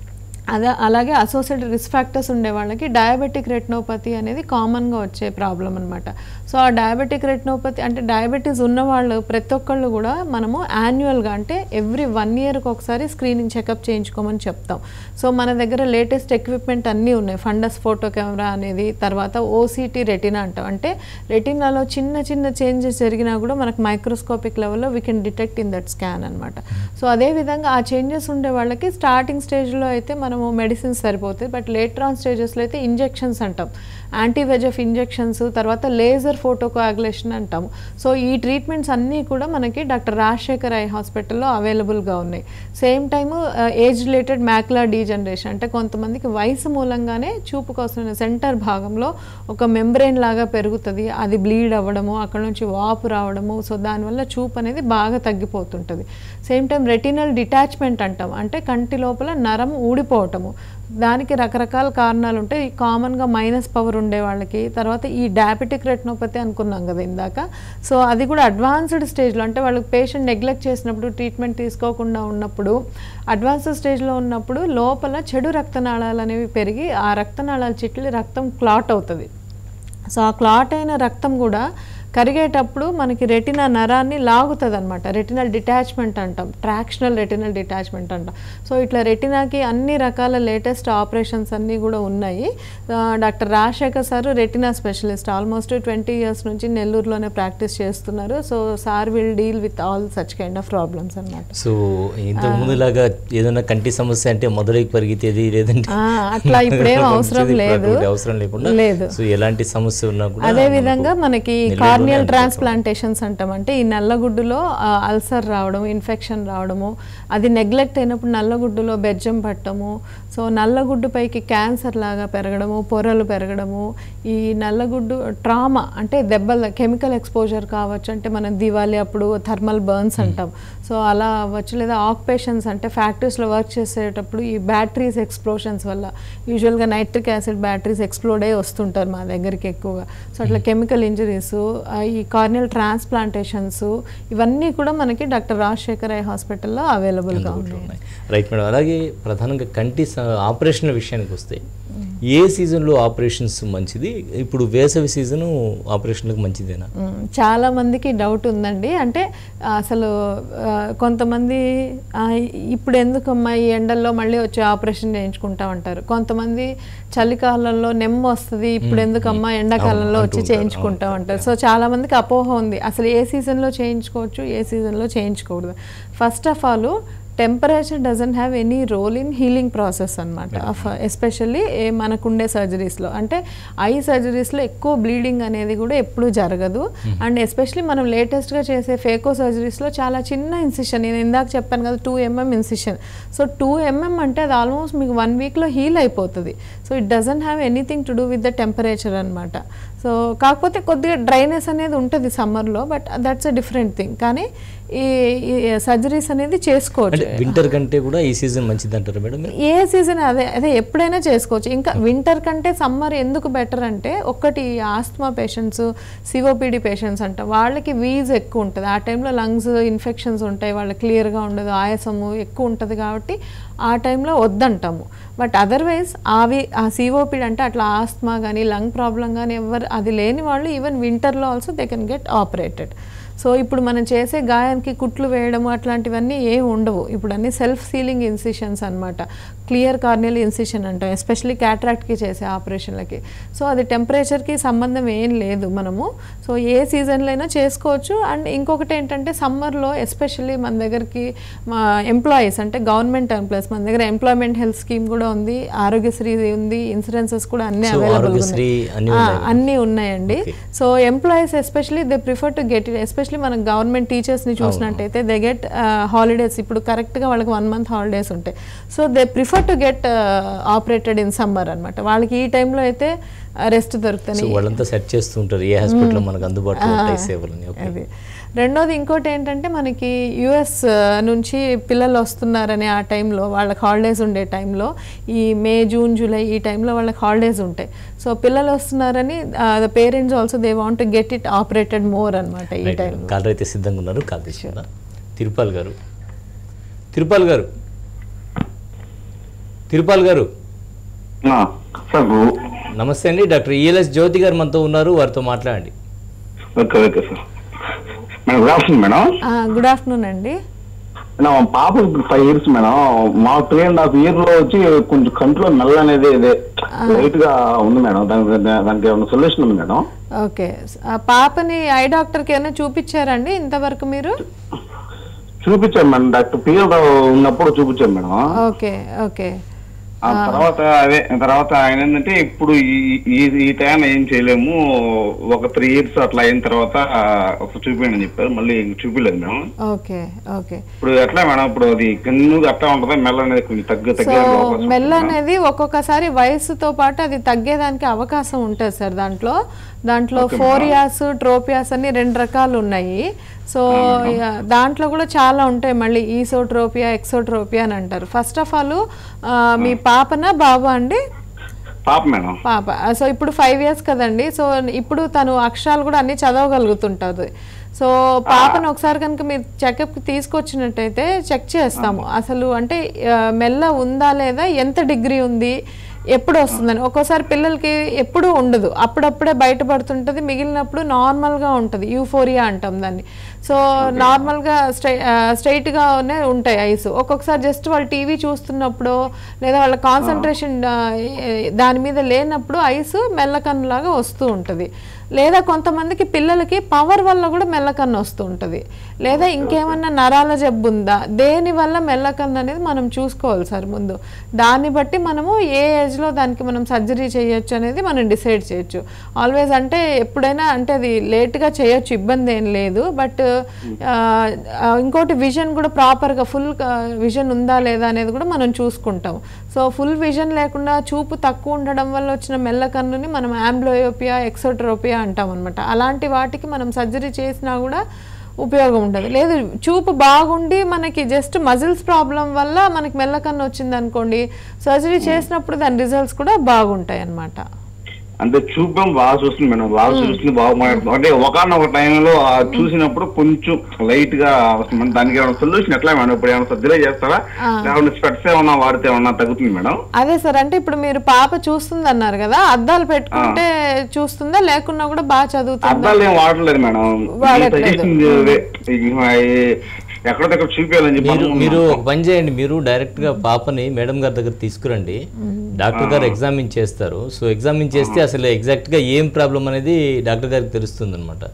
అదే అలాగే అసోసియేటెడ్ రిస్క్ ఫ్యాక్టర్స్ ఉండే వాళ్ళకి డయాబెటిక్ రెటినోపతి అనేది కామన్గా వచ్చే ప్రాబ్లం అనమాట సో ఆ డయాబెటిక్ రెటినోపతి అంటే డయాబెటీస్ ఉన్న వాళ్ళు ప్రతి ఒక్కళ్ళు కూడా మనము యాన్యువల్గా అంటే ఎవ్రీ వన్ ఇయర్కి ఒకసారి స్క్రీనింగ్ చెకప్ చేయించుకోమని చెప్తాం సో మన దగ్గర లేటెస్ట్ ఎక్విప్మెంట్ అన్నీ ఉన్నాయి ఫండస్ ఫోటో కెమెరా అనేది తర్వాత ఓసీటీ రెటినా అంటాం అంటే రెటినాలో చిన్న చిన్న చేంజెస్ జరిగినా కూడా మనకు మైక్రోస్కోపిక్ లెవెల్లో we can detect in that scan అనమాట సో అదేవిధంగా ఆ చేంజెస్ ఉండే వాళ్ళకి స్టార్టింగ్ స్టేజ్లో అయితే మనము మెడిసిన్స్ సరిపోతాయి బట్ లేటర్ ఆన్ స్టేజెస్లో అయితే ఇంజెక్షన్స్ అంటాం యాంటీవెజెఫ్ ఇంజెక్షన్స్ తర్వాత లేజర్ ఫోటోకోయాగులేషన్ అంటాము సో ఈ ట్రీట్మెంట్స్ అన్నీ కూడా మనకి డాక్టర్ రాజశేఖర్ ఐ హాస్పిటల్లో అవైలబుల్గా ఉన్నాయి same time age related macula degeneration అంటే కొంతమందికి వయసు మూలంగానే చూపు కోసం సెంటర్ భాగంలో ఒక మెంబ్రెయిన్ లాగా పెరుగుతుంది అది బ్లీడ్ అవ్వడము అక్కడ నుంచి వాపు రావడము సో దానివల్ల చూపు అనేది బాగా తగ్గిపోతుంటుంది సేమ్ టైం రెటినల్ డిటాచ్మెంట్ అంటాం అంటే కంటి లోపల నరం ఊడిపోవటము దానికి రకరకాల కారణాలు ఉంటాయి కామన్గా మైనస్ పవర్ ఉండే వాళ్ళకి తర్వాత ఈ డయాబెటిక్ రెటినోపతి అనుకున్నాం కదా ఇందాక సో అది కూడా అడ్వాన్స్డ్ స్టేజ్లో అంటే వాళ్ళకి పేషెంట్ నెగ్లెక్ట్ చేసినప్పుడు ట్రీట్మెంట్ తీసుకోకుండా ఉన్నప్పుడు అడ్వాన్స్డ్ స్టేజ్లో ఉన్నప్పుడు లోపల చెడు రక్తనాళాలు అనేవి పెరిగి ఆ రక్తనాళాలు చిట్లి రక్తం క్లాట్ అవుతుంది సో ఆ క్లాట్ అయిన రక్తం కూడా కరిగేటప్పుడు మనకి రెటినా నరాన్ని లాగుతుంది అనమాట రెటినల్ డిటాచ్మెంట్ అంటాం ట్రాక్షనల్ రెటినల్ డిటాచ్మెంట్ అంటాం సో ఇట్లా రెటినాకి అన్ని రకాల లేటెస్ట్ ఆపరేషన్స్ అన్నీ కూడా ఉన్నాయి ఆ, doctor Rajasekhar sir retina specialist almost twenty years నుంచి నెల్లూరులోనే ప్రాక్టీస్ చేస్తున్నారు so sir will deal with all such kind of problems అనమాట సో ఇంతకు ముందులాగా ఏదైనా కంటి సమస్య అంటే మొదలైకి పరిగెత్తేది లేదంటే ఆ, అట్లా ఇప్పుడేం అవసరం మంచిది, లేదు. అటువంటి అవసరం లేకుండా లేదు. సో ఎలాంటి సమస్య ఉన్నా కూడా అదే విధంగా మనకి నెల్లూరులోనే కార్నియల్ అద్భుతం. ట్రాన్స్ప్లాంటేషన్స్ అంటాం అంటే ఈ నల్లగుడ్డులో అల్సర్ రావడం ఇన్ఫెక్షన్ రావడము అది నెగ్లెక్ట్ అయినప్పుడు నల్లగుడ్డులో బెజ్జం పట్టము సో నల్లగుడ్డు పైకి క్యాన్సర్ లాగా పెరగడము పొరలు పెరగడము ఈ నల్లగుడ్డు ట్రామా అంటే దెబ్బల కెమికల్ ఎక్స్పోజర్ కావచ్చు అంటే మనం దివాళీ అప్పుడు థర్మల్ బర్న్స్ అంటాం సో అలా అవ్వచ్చు లేదా ఆక్యుపేషన్స్ అంటే ఫ్యాక్టరీస్లో వర్క్ చేసేటప్పుడు ఈ బ్యాటరీస్ ఎక్స్ప్లోషన్స్ వల్ల యూజువల్గా నైట్రిక్ యాసిడ్ బ్యాటరీస్ ఎక్స్ప్లోడ్ అయ్యి వస్తుంటారు మా దగ్గరికి ఎక్కువగా సో అట్లా కెమికల్ ఇంజరీస్ ఈ కార్నియల్ ట్రాన్స్ప్లాంటేషన్స్ ఇవన్నీ కూడా మనకి డాక్టర్ రాజశేఖర్ ఐ హాస్పిటల్లో అవైలబుల్గా అందుబాటులో ఉన్నాయి ఉన్నాయి రైట్ మేడం అలాగే ప్రధానంగా కంటి స- ఆపరేషన్ విషయానికి వస్తే ఏ సీజన్లో ఆపరేషన్స్ మంచిది ఇప్పుడు వేసవి సీజను ఆపరేషన్లకు మంచిదేనా మ్మ్. చాలా మందికి డౌట్ ఉందండి అంటే ఆ, అసలు ఆ, కొంతమంది ఆ, ఇప్పుడు ఎందుకమ్మా ఈ ఎండల్లో మళ్ళీ వచ్చి ఆపరేషన్ చేయించుకుంటా ఉంటారు కొంతమంది చలికాలంలో నెమ్మ వస్తుంది ఇప్పుడు ఎందుకమ్మా ఎండాకాలంలో అవును, వచ్చి అంటూ ఉంటారు. చేయించుకుంటా అవును, ఉంటారు సో చాలా మందికి అపోహ ఉంది అసలు ఏ సీజన్లో చేయించుకోవచ్చు ఏ సీజన్లో చేయించుకోకూడదు first of all temperature doesn't have any role in healing process అనమాట ఎస్పెషల్లీ మనకుండే సర్జరీస్లో అంటే ఐ సర్జరీస్లో ఎక్కువ బ్లీడింగ్ అనేది కూడా ఎప్పుడూ జరగదు అండ్ ఎస్పెషల్లీ మనం లేటెస్ట్గా చేసే ఫేకో సర్జరీస్లో చాలా చిన్న ఇన్సిషన్ నేను ఇందాక చెప్పాను కదా two mm incision so two mm అంటే అది ఆల్మోస్ట్ మీకు వన్ వీక్లో హీల్ అయిపోతుంది so it doesn't have anything to do with the temperature అనమాట సో కాకపోతే కొద్దిగా డ్రైనెస్ అనేది ఉంటుంది సమ్మర్లో but that's a different thing కానీ ఈ సర్జరీస్ అనేది చేసుకోవచ్చు అంటే వింటర్ కంటే కూడా ఈ సీజన్ మంచిది అంటారు మేడం మీరు? ఏ సీజన్ అదే అదే ఎప్పుడైనా చేసుకోవచ్చు ఇంకా వింటర్ కంటే సమ్మర్ ఎందుకు బెటర్ అంటే ఒకటి ఆస్తమా పేషెంట్స్ సిఓపిడి పేషెంట్స్ అంట వాళ్ళకి వీజ్ ఎక్కువ ఉంటుంది ఆ టైంలో లంగ్స్ ఇన్ఫెక్షన్స్ ఉంటాయి వాళ్ళకి క్లియర్గా ఉండదు ఆయాసము ఎక్కువ ఉంటుంది కాబట్టి ఆ టైంలో వద్దంటాము బట్ అదర్వైజ్ అవి ఆ సిఓపిడి అంటే అట్లా ఆస్తమా కానీ లంగ్ ప్రాబ్లం కానీ ఎవరు అది లేని వాళ్ళు ఈవెన్ వింటర్లో also they can get operated so ఇప్పుడు మనం చేసే గాయానికి కుట్లు వేయడము అట్లాంటివన్నీ ఏం ఉండవు ఇప్పుడు అన్ని సెల్ఫ్ సీలింగ్ ఇన్సిషన్స్ అన్నమాట క్లియర్ కార్నియల్ ఇన్సిషన్ అంటాం ఎస్పెషల్లీ క్యాట్రాక్ట్కి చేసే ఆపరేషన్లకి సో అది టెంపరేచర్కి సంబంధం ఏం లేదు మనము సో ఏ సీజన్లో అయినా చేసుకోవచ్చు అండ్ ఇంకొకటి ఏంటంటే సమ్మర్లో ఎస్పెషల్లీ మన దగ్గరికి మా ఎంప్లాయీస్ అంటే గవర్నమెంట్ ఎంప్లాయీస్ మన దగ్గర ఎంప్లాయ్మెంట్ హెల్త్ స్కీమ్ కూడా ఉంది ఆరోగ్యశ్రీ ఉంది ఇన్సూరెన్సెస్ కూడా అన్ని So, అవైలబుల్ ఆరోగ్యశ్రీ అన్నీ ఉన్నాయి ఉన్నాయి. అన్నీ ఉన్నాయండి Okay. So employees especially they prefer to get it especially మనం గవర్నమెంట్ టీచర్స్ని చూసినట్టయితే దే గెట్ హాలిడేస్ ఇప్పుడు కరెక్ట్గా వాళ్ళకి వన్ మంత్ హాలిడేస్ ఉంటాయి so they prefer to get operated in summer అనమాట వాళ్ళకి ఈ టైంలో అయితే రెస్ట్ సో దొరుకుతుంది వాళ్ళంతా సెట్ చేస్తూ ఉంటారు ఏ హాస్పిటల్లో మనకు అందుబాటులో ఉంటాయి సేవలని ఓకే అది రెండోది ఇంకోటి ఏంటంటే మనకి యుఎస్ నుంచి పిల్లలు వస్తున్నారని ఆ టైంలో వాళ్ళకి హాలిడేస్ ఉండే టైంలో ఈ మే జూన్ జూలై ఈ టైంలో వాళ్ళకి హాలిడేస్ ఉంటాయి సో పిల్లలు వస్తున్నారని the parents also they want to get it operated more అనమాట ఈ టైంలో కాలర్ అయితే సిద్ధంగా ఉన్నారు కాల్ తీసుకుందా తిరుపాల్ గారు తిరుపాల్ గారు తిరుపాల్ గారు ఆ, సార్ గు- నమస్తే అండి డాక్టర్ ఈఎల్ఎస్ జ్యోతి గారు మనతో ఉన్నారు వారితో మాట్లాడండి okay okay sir madam good afternoon madam good afternoon అండి మేడం మా పాప ఇప్పుడు ఫైవ్ ఇయర్స్ మేడం మా త్రీ అండ్ హాఫ్ ఇయర్ లో వచ్చి కొంచెం కంట్లో నల్ల అనేది ఇదే లైట్ గా ఉంది మేడం దానికి దానికి ఏమైనా సొల్యూషన్ ఉంది మేడం ఓకే ఆ పాపని ఐ డాక్టర్కి ఏమైనా చూపించారండి ఇంతవరకు మీరు చూపించాం మేడం డాక్టర్ పిఎల్ ఉన్నప్పుడు చూపించాం మేడం ఓకే ఓకే ఆ తర్వాత అదే తర్వాత ఆయన ఏంటంటే ఇప్పుడు ఈ ఈ ఈ టైం ఏం చేయలేము ఒక త్రీ ఇయర్స్ అట్లా అయిన తర్వాత ఒక చూపించండి అని చెప్పారు మళ్ళీ చూపించలేదు మేడం ఓకే ఓకే ఇప్పుడు ఎట్లా మేడం ఇప్పుడు అది కన్ను అట్లా ఉంటదా మెల్ల అనేది కొంచెం తగ్గ సో తగ్గే అవకాశం మెల్ల ఉంటుందా? అనేది ఒక్కొక్కసారి వయసుతో పాటు అది తగ్గేదానికి అవకాశం ఉంటుంది సార్ దాంట్లో దాంట్లో ఫోరియాస్ ట్రోపియాస్ అని రెండు రకాలు ఉన్నాయి సో యా, దాంట్లో కూడా చాలా ఉంటాయి మళ్ళీ ఈసోట్రోపియా ఎక్సోట్రోపియా అని అంటారు ఫస్ట్ ఆఫ్ ఆల్ మీ పాపనా బాబా అండి పాప మేడం పాప సో ఇప్పుడు ఫైవ్ ఇయర్స్ కదండి సో ఇప్పుడు తను అక్షరాలు కూడా అన్ని చదవగలుగుతుంటుంది సో పాపను ఒకసారి కనుక మీరు చెకప్కి తీసుకొచ్చినట్టయితే చెక్ చేస్తాము అసలు అంటే ఆ, మెల్ల ఉందా లేదా ఎంత డిగ్రీ ఉంది ఎప్పుడు వస్తుందని ఒక్కోసారి పిల్లలకి ఎప్పుడు ఉండదు అప్పుడప్పుడే బయటపడుతుంటుంది మిగిలినప్పుడు నార్మల్గా ఉంటుంది యూఫోరియా అంటాం దాన్ని సో నార్మల్గా స్ట్రై స్ట్రైట్గానే ఉంటాయి ఐస్ ఒక్కొక్కసారి జస్ట్ వాళ్ళు టీవీ చూస్తున్నప్పుడు లేదా వాళ్ళ కాన్సన్ట్రేషన్ దాని మీద లేనప్పుడు ఐస్ మెల్లకన్నులాగా వస్తూ ఉంటుంది లేదా కొంతమందికి పిల్లలకి పవర్ వల్ల కూడా మెల్లకన్ను వస్తూ ఉంటుంది లేదా ఇంకేమన్నా నరాల జబ్బు ఉందా దేని వల్ల మెల్లకన్ను అనేది మనం చూసుకోవాలి సార్ ముందు దాన్ని బట్టి మనము ఏ ఏజ్లో దానికి మనం సర్జరీ చేయొచ్చు అనేది మనం డిసైడ్ చేయొచ్చు ఆల్వేస్ అంటే ఎప్పుడైనా అంటే అది లేట్గా చేయొచ్చు ఇబ్బంది ఏం లేదు బట్ ఇంకోటి విజన్ కూడా ప్రాపర్గా ఫుల్ విజన్ ఉందా లేదా అనేది కూడా మనం చూసుకుంటాం సో ఫుల్ విజన్ లేకుండా చూపు తక్కువ ఉండడం వల్ల వచ్చిన మెల్లకన్నుని మనం ఆంబ్లోయోపియా ఎక్సోట్రోపియా అంటాం అనమాట అలాంటి వాటికి మనం సర్జరీ చేసినా కూడా ఉపయోగం ఉండదు లేదు చూపు బాగుండి మనకి జస్ట్ మజిల్స్ ప్రాబ్లం వల్ల మనకి మెల్లకన్ను వచ్చింది అనుకోండి సర్జరీ చేసినప్పుడు దాని రిజల్ట్స్ కూడా బాగుంటాయి అన్నమాట అంటే చూపం బాగా చూస్తుంది మేడం బాగా చూస్తుంది బాగా మాట్లాడుతుంది అంటే ఒకనొక టైంలో ఆ చూసినప్పుడు కొంచెం లైట్ గా వస్తుంది మేడం. దానికి ఏమైనా సొల్యూషన్ ఎట్లా మేడం ఇప్పుడు ఏమైనా సర్జరీ చేస్తారా లేకుంటే స్పెట్స్ ఏమన్నా వాడితే ఏమన్నా తగ్గుతుంది మేడం అదే సార్ అంటే ఇప్పుడు మీరు పాప చూస్తుంది అన్నారు కదా అద్దాలు పెట్టుకుంటే చూస్తుందా లేకున్నా కూడా బాగా చదువుతుందా అద్దాలు ఏం వాడలేదు మేడం వాడట్లేదు. సజెషన్ ఎక్కడ దగ్గర చూపించాలని చెప్పి మీరు అనుకున్నాను. మీరు ఒక పని చేయండి మీరు డైరెక్ట్ గా పాపని మేడం గారి దగ్గర తీసుకురండి డాక్టర్ గారు ఎగ్జామిన్ చేస్తారు సో ఎగ్జామిన్ చేస్తే అసలు ఎగ్జాక్ట్ గా ఏం ప్రాబ్లం అనేది డాక్టర్ గారికి తెలుస్తుంది అనమాట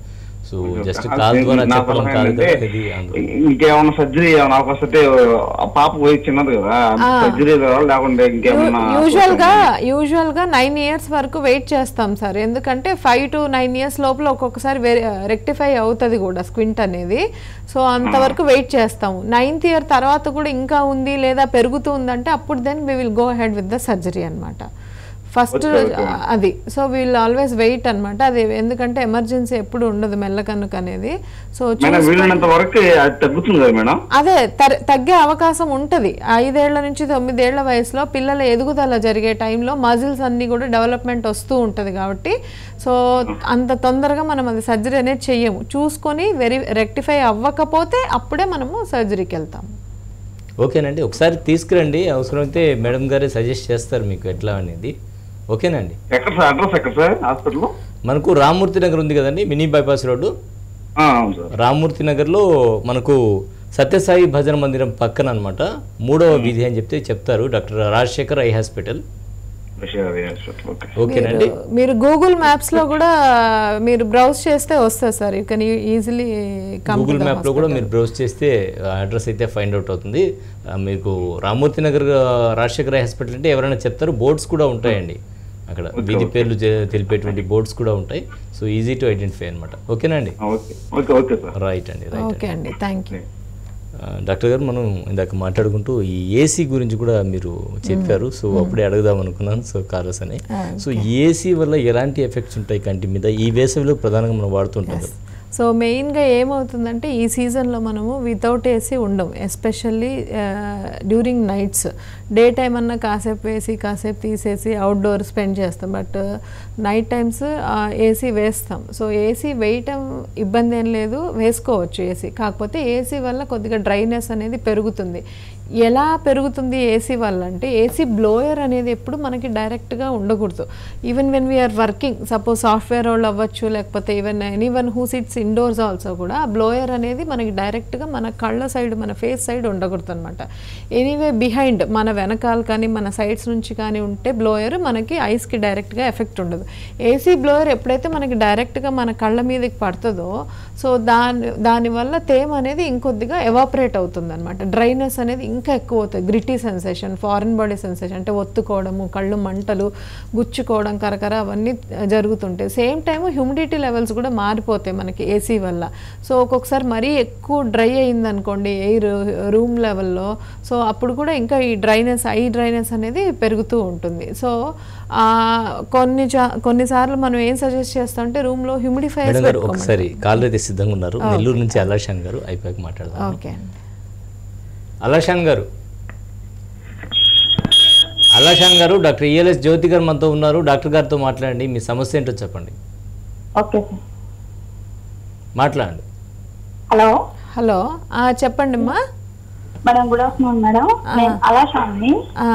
సో జస్ట్ కాల్ ద్వారా నా చెప్పడం సలహా కాదు ఏంటంటే, కదా ఇది అందులో. ఇంకేమన్నా సర్జరీ ఏమైనా అవకాశం వస్తే ఆ పాప పోయి చిన్నది కదా సర్జరీ లేకుండా ఇంకేమన్నా యూజువల్ గా యూజువల్ గా నైన్ ఇయర్స్ వరకు వెయిట్ చేస్తాం సార్ ఎందుకంటే ఫైవ్ టు నైన్ ఇయర్స్ లోపల ఒక్కొక్కసారి రెక్టిఫై అవుతుంది కూడా స్క్వింట్ అనేది సో అంతవరకు వెయిట్ చేస్తాము నైన్త్ ఇయర్ తర్వాత కూడా ఇంకా ఉంది లేదా పెరుగుతూ ఉందంటే అప్పుడు then we will go ahead with the surgery అనమాట ఫస్ట్ అది సో వీల్ ఆల్వేస్ వెయిట్ అన్నమాట అది ఎందుకంటే ఎమర్జెన్సీ ఎప్పుడు ఉండదు మెల్లకన్నుకు అనేది సో మేడం వీలైనంత వరకు అది తగ్గుతుంది కదా మేడం అదే తర- తగ్గే అవకాశం ఉంటుంది ఐదేళ్ల నుంచి తొమ్మిదేళ్ల వయసులో పిల్లల ఎదుగుదల జరిగే టైంలో మజిల్స్ అన్నీ కూడా డెవలప్మెంట్ వస్తూ ఉంటుంది కాబట్టి సో అంత తొందరగా మనం అది సర్జరీ అనేది చెయ్యము చూసుకొని వెరీ రెక్టిఫై అవ్వకపోతే అప్పుడే మనము సర్జరీకి వెళ్తాము ఓకేనండి ఒకసారి తీసుకురండి అవసరమైతే మేడం గారే సజెస్ట్ చేస్తారు మీకు ఎట్లా అనేది ఓకేనండి ఎక్కడ సార్ అడ్రస్ ఎక్కడ సార్ హాస్పిటల్ మనకు రామ్మూర్తి నగర్ ఉంది కదండి మినీ బైపాస్ రోడ్డు అవును సార్ రామ్మూర్తి నగర్లో మనకు సత్యసాయి భజన మందిరం పక్కన అనమాట మూడవ వీధి అని చెప్తే చెప్తారు డాక్టర్ రాజశేఖర్ ఐ హాస్పిటల్ విషయాలు హాస్పిటల్ ఓకే ఓకేనండి మీరు గూగుల్ మ్యాప్స్ లో కూడా మీరు బ్రౌజ్ చేస్తే వస్తుంది sir you can easily Google మ్యాప్లో కూడా మీరు బ్రౌజ్ చేస్తే అడ్రస్ అయితే ఫైండ్ అవుట్ అవుతుంది ఆ, మీకు రామ్మూర్తి నగర్ ఆ, రాజశేఖర్ ఐ హాస్పిటల్ అంటే ఎవరైనా చెప్తారు బోర్డ్స్ కూడా ఉంటాయండి అక్కడ వీధి పేర్లు చె- తెలిపేటువంటి బోర్డ్స్ కూడా ఉంటాయి సో ఈజీ టు ఐడెంటిఫై అనమాట ఓకేనండి okay okay okay sir right అండి రైట్ ఓకే అండి థ్యాంక్ యూ ఆ, డాక్టర్ గారు మనం ఇందాక మాట్లాడుకుంటూ ఈ ఏసీ గురించి కూడా మీరు చెప్పారు సో అప్పుడే అడుగుదాం అనుకున్నాను సో కారస్ అని సో ఏసీ వల్ల ఎలాంటి ఎఫెక్ట్స్ ఉంటాయి కంటి మీద ఈ వేసవిలో ప్రధానంగా మనం వాడుతుంటాం కదా. సో మెయిన్గా ఏమవుతుందంటే ఈ సీజన్లో మనము వితౌట్ ఏసీ ఉండం especially during nights day time అన్నా కాసేపు వేసి కాసేపు తీసేసి అవుట్డోర్ స్పెండ్ చేస్తాం బట్ నైట్ టైమ్స్ ఏసీ వేస్తాం సో ఏసీ వేయటం ఇబ్బంది ఏం లేదు వేసుకోవచ్చు ఏసీ కాకపోతే ఏసీ వల్ల కొద్దిగా డ్రైనెస్ అనేది పెరుగుతుంది ఎలా పెరుగుతుంది ఏసీ వల్ల అంటే ఏసీ బ్లోయర్ అనేది ఎప్పుడు మనకి డైరెక్ట్గా ఉండకూడదు even when we are working suppose software వాళ్ళు అవ్వచ్చు లేకపోతే even any one who sits indoors also కూడా ఆ బ్లోయర్ అనేది మనకి డైరెక్ట్గా మన కళ్ళ సైడ్ మన ఫేస్ సైడ్ ఉండకూడదు అనమాట ఎనీవే బిహైండ్ మన వెనకాల కానీ మన సైడ్స్ నుంచి కానీ ఉంటే బ్లోయర్ మనకి ఐస్కి డైరెక్ట్గా ఎఫెక్ట్ ఉండదు ఏసీ బ్లోయర్ ఎప్పుడైతే మనకి డైరెక్ట్గా మన కళ్ళ మీదకి పడుతుందో సో దాని దానివల్ల తేమ అనేది ఇంకొద్దిగా ఎవాపరేట్ అవుతుంది అనమాట డ్రైనెస్ అనేది ఇంకా ఎక్కువ అవుతుంది gritty sensation foreign body sensation అంటే ఒత్తుకోవడము కళ్ళు మంటలు గుచ్చుకోవడం కరకర అవన్నీ జరుగుతుంటాయి సేమ్ టైం హ్యూమిడిటీ లెవెల్స్ కూడా మారిపోతాయి మనకి ఏసీ వల్ల సో ఒక్కొక్కసారి మరీ ఎక్కువ డ్రై అయింది అనుకోండి ఎయిర్ రూమ్ లెవెల్లో సో అప్పుడు కూడా ఇంకా ఈ డ్రైనెస్ ఐ డ్రైనెస్ అనేది పెరుగుతూ ఉంటుంది సో ఆ, కొన్ని చా- కొన్నిసార్లు మనం ఏం సజెస్ట్ చేస్తాం అంటే రూమ్లో హ్యూమిడిఫైర్స్ మేడం గారు ఒకసారి కాల్ అయితే సిద్ధంగా ఉన్నారు నెల్లూరు నుంచి అలాషాన్ గారు అయిపోయాక మాట్లాడదాం ఓకే అండి అలాషాన్ గారు అలాషాన్ గారు డాక్టర్ ఈఎల్ఎస్ జ్యోతి గారు మనతో ఉన్నారు డాక్టర్ గారితో మాట్లాడండి మీ సమస్య ఏంటో చెప్పండి ఓకే సార్ మాట్లాడండి హలో హలో ఆ, చెప్పండి అమ్మా మేడం గుడ్ ఆఫ్టర్నూన్ మేడం నేను అలాషాన్ని ఆ,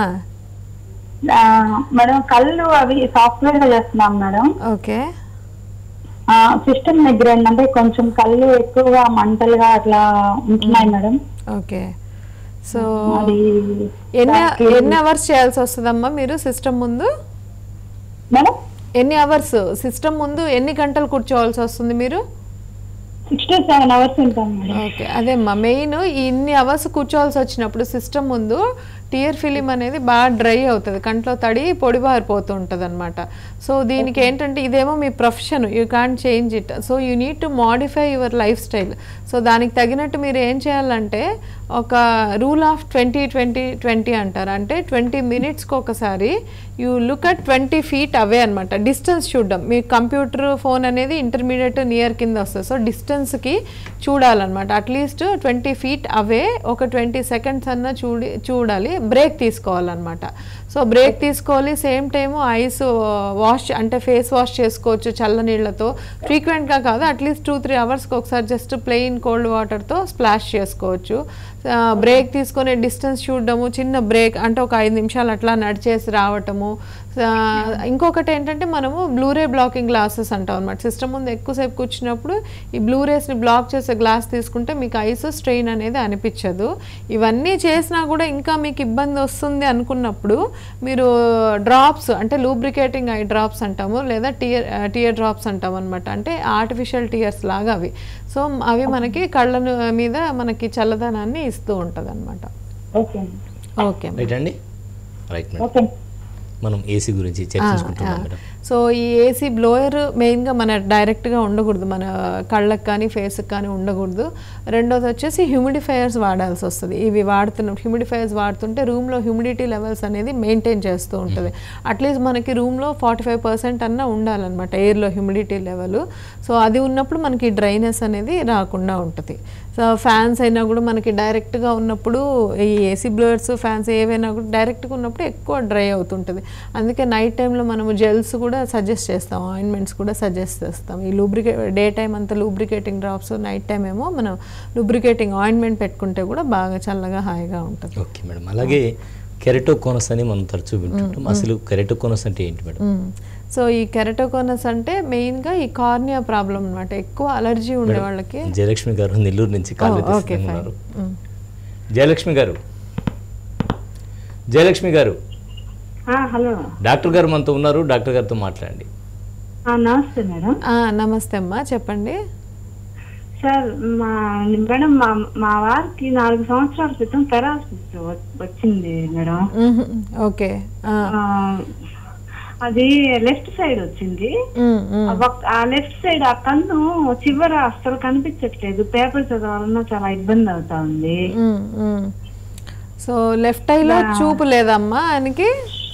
మేడం కళ్ళు అవి సాఫ్ట్వేర్ గా చేస్తున్నాం మేడం ఓకే సిస్టమ్ దగ్గర ఏంటంటే కొంచెం కళ్ళు ఎక్కువగా మంటలుగా అట్లా ఉంటున్నాయి మేడం ఓకే సో అది ఎన్ని ఎన్ని అవర్స్ చేయాల్సి వస్తుందమ్మా మీరు సిస్టమ్ ముందు మేడం ఎన్ని అవర్స్ సిస్టమ్ ముందు ఎన్ని గంటలు కూర్చోవాల్సి వస్తుంది మీరు సిక్స్ టు సెవెన్ అవర్స్ ఉంటాం మేడం ఓకే అదేమ్మా మెయిన్ ఇన్ని అవర్స్ కూర్చోవాల్సి వచ్చినప్పుడు సిస్టమ్ ముందు టియర్ ఫిలిం అనేది బాగా డ్రై అవుతుంది కంట్లో తడి పొడిబారిపోతూ ఉంటుంది అనమాట సో దీనికి ఏంటంటే ఇదేమో మీ profession you can't change it so you need to modify your lifestyle so దానికి తగినట్టు మీరు ఏం చేయాలంటే ఒక rule of twenty twenty twenty అంటారు అంటే ట్వంటీ మినిట్స్కి ఒకసారి you look at twenty feet away అనమాట డిస్టెన్స్ చూడడం మీ కంప్యూటర్ ఫోన్ అనేది ఇంటర్మీడియట్ నియర్ కింద వస్తుంది సో డిస్టెన్స్కి చూడాలన్నమాట అట్లీస్ట్ ట్వంటీ ఫీట్ అవే ఒక ట్వంటీ సెకండ్స్ అన్న చూడి చూడాలి బ్రేక్ తీసుకోవాలన్నమాట సో బ్రేక్ తీసుకోవాలి సేమ్ టైము ఐస్ వాష్ అంటే ఫేస్ వాష్ చేసుకోవచ్చు చల్ల నీళ్ళతో ఫ్రీక్వెంట్గా కాదు అట్లీస్ట్ టూ త్రీ అవర్స్కి ఒకసారి జస్ట్ ప్లెయిన్ కోల్డ్ వాటర్తో స్ప్లాష్ చేసుకోవచ్చు బ్రేక్ తీసుకొని డిస్టెన్స్ చూడడము చిన్న బ్రేక్ అంటే ఒక ఐదు నిమిషాలు అట్లా నడిచేసి రావటము ఆ, ఇంకొకటి ఏంటంటే మనము బ్లూరే బ్లాకింగ్ గ్లాసెస్ అంటాం అనమాట సిస్టమ్ ముందు ఎక్కువసేపు కూర్చున్నప్పుడు ఈ బ్లూరేస్ని బ్లాక్ చేసే గ్లాస్ తీసుకుంటే మీకు ఐస్ స్ట్రెయిన్ అనేది అనిపించదు ఇవన్నీ చేసినా కూడా ఇంకా మీకు ఇబ్బంది వస్తుంది అనుకున్నప్పుడు మీరు డ్రాప్స్ అంటే లూబ్రికేటింగ్ ఐ డ్రాప్స్ అంటాము లేదా టియర్ టియర్ డ్రాప్స్ అంటాం అనమాట అంటే ఆర్టిఫిషియల్ టియర్స్ లాగా అవి సో అవి మనకి కళ్ళ మీద మనకి చల్లదనాన్ని ఇస్తూ ఉంటుంది అనమాట ఓకే ఓకే రైట్ అండి రైట్ మేడం ఓకే మనం ఏసీ గురించి చర్చించుకుంటున్నాం మేడం సో ఈ ఏసీ బ్లోయర్ మెయిన్గా మన డైరెక్ట్గా ఉండకూడదు మన కళ్ళకి కానీ ఫేస్కి కానీ ఉండకూడదు రెండోది వచ్చేసి హ్యూమిడిఫైయర్స్ వాడాల్సి వస్తుంది ఇవి వాడుతున్న హ్యూమిడిఫైయర్స్ వాడుతుంటే రూమ్లో హ్యూమిడిటీ లెవెల్స్ అనేది మెయింటైన్ చేస్తూ ఉంటుంది అట్లీస్ట్ మనకి రూమ్లో ఫార్టీ ఫైవ్ పర్సెంట్ అన్న ఉండాలన్నమాట ఎయిర్లో హ్యూమిడిటీ లెవెల్ సో అది ఉన్నప్పుడు మనకి డ్రైనెస్ అనేది రాకుండా ఉంటుంది సో ఫ్యాన్స్ అయినా కూడా మనకి డైరెక్ట్గా ఉన్నప్పుడు ఈ ఏసీ బ్లోయర్స్ ఫ్యాన్స్ ఏవైనా కూడా డైరెక్ట్గా ఉన్నప్పుడు ఎక్కువ డ్రై అవుతుంటుంది అందుకే నైట్ టైంలో మనము జెల్స్ కూడా సజెస్ట్ చేస్తాం ఆయింట్మెంట్స్ కూడా సజెస్ట్ చేస్తాం ఈ లూబ్రికే డే టైం అంతా లూబ్రికేటింగ్ డ్రాప్స్ నైట్ టైం ఏమో మనం లూబ్రికేటింగ్ ఆయింట్మెంట్ పెట్టుకుంటే కూడా బాగా చల్లగా హాయిగా ఉంటుంది ఓకే మేడం అలాగే కెరటోకోనస్ అని మనం తరచూ వింటుంటాం అసలు కెరటోకోనస్ అంటే ఏంటి మేడం మ్మ్. సో ఈ కెరటోకోనస్ అంటే మెయిన్గా ఈ కార్నియా ప్రాబ్లం అన్నమాట ఎక్కువ అలర్జీ ఉండే వాళ్ళకి జయలక్ష్మి గారు నెల్లూరు నుంచి కాల్ ఓ, ఓకే ఫైన్ ఉన్నారు జయలక్ష్మి గారు జయలక్ష్మి గారు హలో డాక్టర్ గారు మనతో ఉన్నారు డాక్టర్ గారితో మాట్లాడండి నమస్తే మేడం నమస్తే అమ్మా చెప్పండి సార్ మా మేడం మా మా వారికి నాలుగు సంవత్సరాల క్రితం పెరాలసిస్ వచ్చింది మేడం మ్మ్. ఓకే ఆ. ఆ, అది లెఫ్ట్ సైడ్ వచ్చింది మ్మ్, మ్మ్. ఒక- ఆ లెఫ్ట్ సైడ్ ఆ కన్ను చివర అస్సలు కనిపించట్లేదు పేపర్ చదవాలన్నా చాలా ఇబ్బంది అవుతా ఉంది మ్మ్, మ్మ్. సో లెఫ్ట్ ఐలో చూపు లేదమ్మా ఆయనకి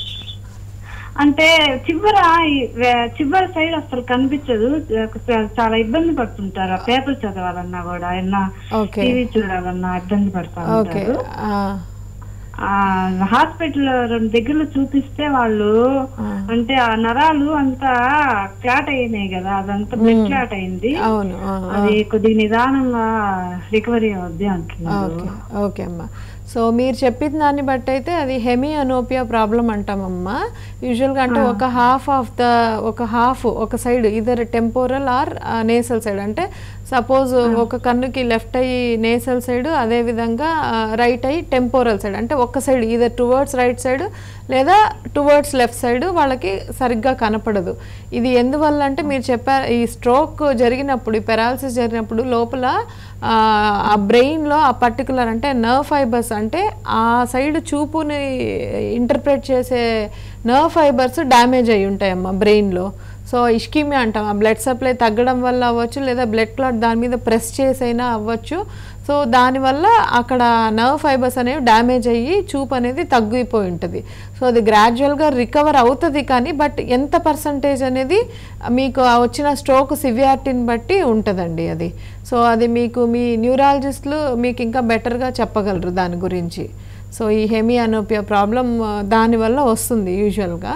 అంటే చివర ఈ వే- చివరి సైడ్ అసలు కనిపించదు చా- చాలా ఇబ్బంది పడుతుంటారు ఆ పేపర్ చదవాలన్నా కూడా ఏమన్నా ఓకే టీవీ చూడాలన్నా ఇబ్బంది పడతా ఓకే ఉంటారు ఆ, ఆ హాస్పిటల్ రెండు దగ్గరలో చూపిస్తే వాళ్ళు అంటే ఆ నరాలు అంతా క్లాట్ అయినాయి కదా అదంతా బ్లడ్ క్లాట్ అయింది అవును ఆ, ఆ. అది కొద్దిగా నిదానంగా రికవరీ అవుద్ది అంటున్నారు ఓకే ఓకే అమ్మా సో మీరు చెప్పిన దాన్ని బట్టి అయితే అది హెమీ అనోపియా ప్రాబ్లం అంటామమ్మా యూజువల్గా అంటే ఒక హాఫ్ ఆఫ్ ద ఒక హాఫ్ ఒక side either temporal or nasal side అంటే సపోజ్ ఒక కన్నుకి లెఫ్ట్ అయ్యి నేసల్ సైడ్ అదేవిధంగా రైట్ అయ్యి టెంపోరల్ సైడ్ అంటే ఒక side either towards right side లేదా టువర్డ్స్ లెఫ్ట్ సైడ్ వాళ్ళకి సరిగ్గా కనపడదు ఇది ఎందువల్ల అంటే మీరు చెప్పారు ఈ స్ట్రోక్ జరిగినప్పుడు ఈ పెరాలసిస్ జరిగినప్పుడు లోపల ఆ, ఆ బ్రెయిన్లో ఆ పర్టికులర్ అంటే నర్వ్ ఫైబర్స్ అంటే ఆ సైడ్ చూపుని ఇంటర్ప్రెట్ చేసే నర్వ్ ఫైబర్స్ డ్యామేజ్ అయి ఉంటాయమ్మా బ్రెయిన్లో సో ఇష్కిమియా అంటాం ఆ బ్లడ్ సప్లై తగ్గడం వల్ల అవ్వచ్చు లేదా బ్లడ్ క్లాట్ దాని మీద ప్రెస్ చేసైనా అవ్వచ్చు సో దానివల్ల అక్కడ నర్వ్ ఫైబర్స్ అనేవి డ్యామేజ్ అయ్యి చూపు అనేది తగ్గిపోయి ఉంటుంది సో అది గ్రాడ్యువల్గా రికవర్ అవుతుంది కానీ బట్ ఎంత పర్సంటేజ్ అనేది మీకు ఆ వచ్చిన స్ట్రోక్ సివియారిటీని బట్టి ఉంటుందండి అది సో అది మీకు మీ న్యూరాలజిస్టులు మీకు ఇంకా బెటర్గా చెప్పగలరు దాని గురించి సో ఈ హెమీ అనోపియా ప్రాబ్లం దానివల్ల వస్తుంది యూజువల్గా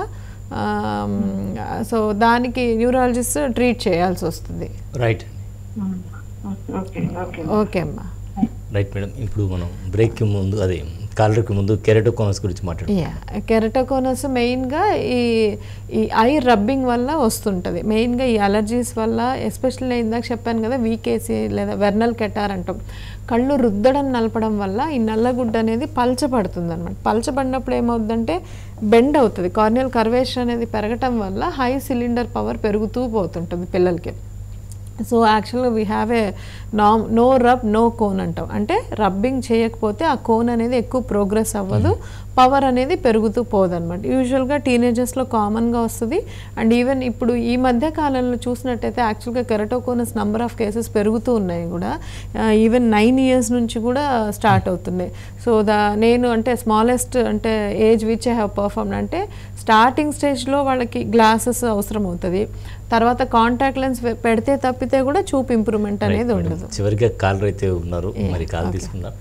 సో దానికి న్యూరాలజిస్ట్ ట్రీట్ చేయాల్సి వస్తుంది రైట్ ఓకే ఓకే ఓకే అమ్మా రైట్ మేడం ఇప్పుడు మనం బ్రేక్కి ముందు అదే కాలర్కి ముందు కెరటోకోనస్ గురించి మాట్లాడుతాం యా కెరటోకోనస్ మెయిన్గా ఈ ఈ ఐ రబ్బింగ్ వల్ల వస్తుంటుంది మెయిన్గా ఈ అలర్జీస్ వల్ల ఎస్పెషల్లీ నేను ఇందాక చెప్పాను కదా వీకేసీ లేదా వెర్నల్ కెటార్ అంటాం కళ్ళు రుద్దడం నలపడం వల్ల ఈ నల్లగుడ్డ అనేది పల్చబడుతుంది అనమాట పల్చబడినప్పుడు ఏమవుతుందంటే బెండ్ అవుతుంది కార్నియల్ కర్వేషన్ అనేది పెరగటం వల్ల హై సిలిండర్ పవర్ పెరుగుతూ పోతుంటుంది పిల్లలకి సో యాక్చువల్గా వీ హ్యావ్ ఏ నా నో రబ్ నో కోన్ అంటాం అంటే రబ్బింగ్ చేయకపోతే ఆ కోన్ అనేది ఎక్కువ ప్రోగ్రెస్ అవ్వదు పవర్ అనేది పెరుగుతూ పోదన్నమాట యూజువల్గా టీనేజర్స్లో కామన్గా వస్తుంది అండ్ ఈవెన్ ఇప్పుడు ఈ మధ్య కాలంలో చూసినట్టయితే యాక్చువల్గా కెరటోకోనస్ నెంబర్ ఆఫ్ కేసెస్ పెరుగుతూ ఉన్నాయి కూడా ఈవెన్ నైన్ ఇయర్స్ నుంచి కూడా స్టార్ట్ అవుతున్నాయి సో ద నేను అంటే స్మాలెస్ట్ అంటే age which I have perform అంటే స్టార్టింగ్ స్టేజ్లో వాళ్ళకి గ్లాసెస్ అవసరం అవుతుంది తర్వాత కాంటాక్ట్ లెన్స్ పెడితే తప్పితే కూడా చూపు ఇంప్రూవ్మెంట్ అనేది ఉండదు చివరిగా కాలర్ అయితే ఉన్నారు మరి కాల్ తీసుకుందాం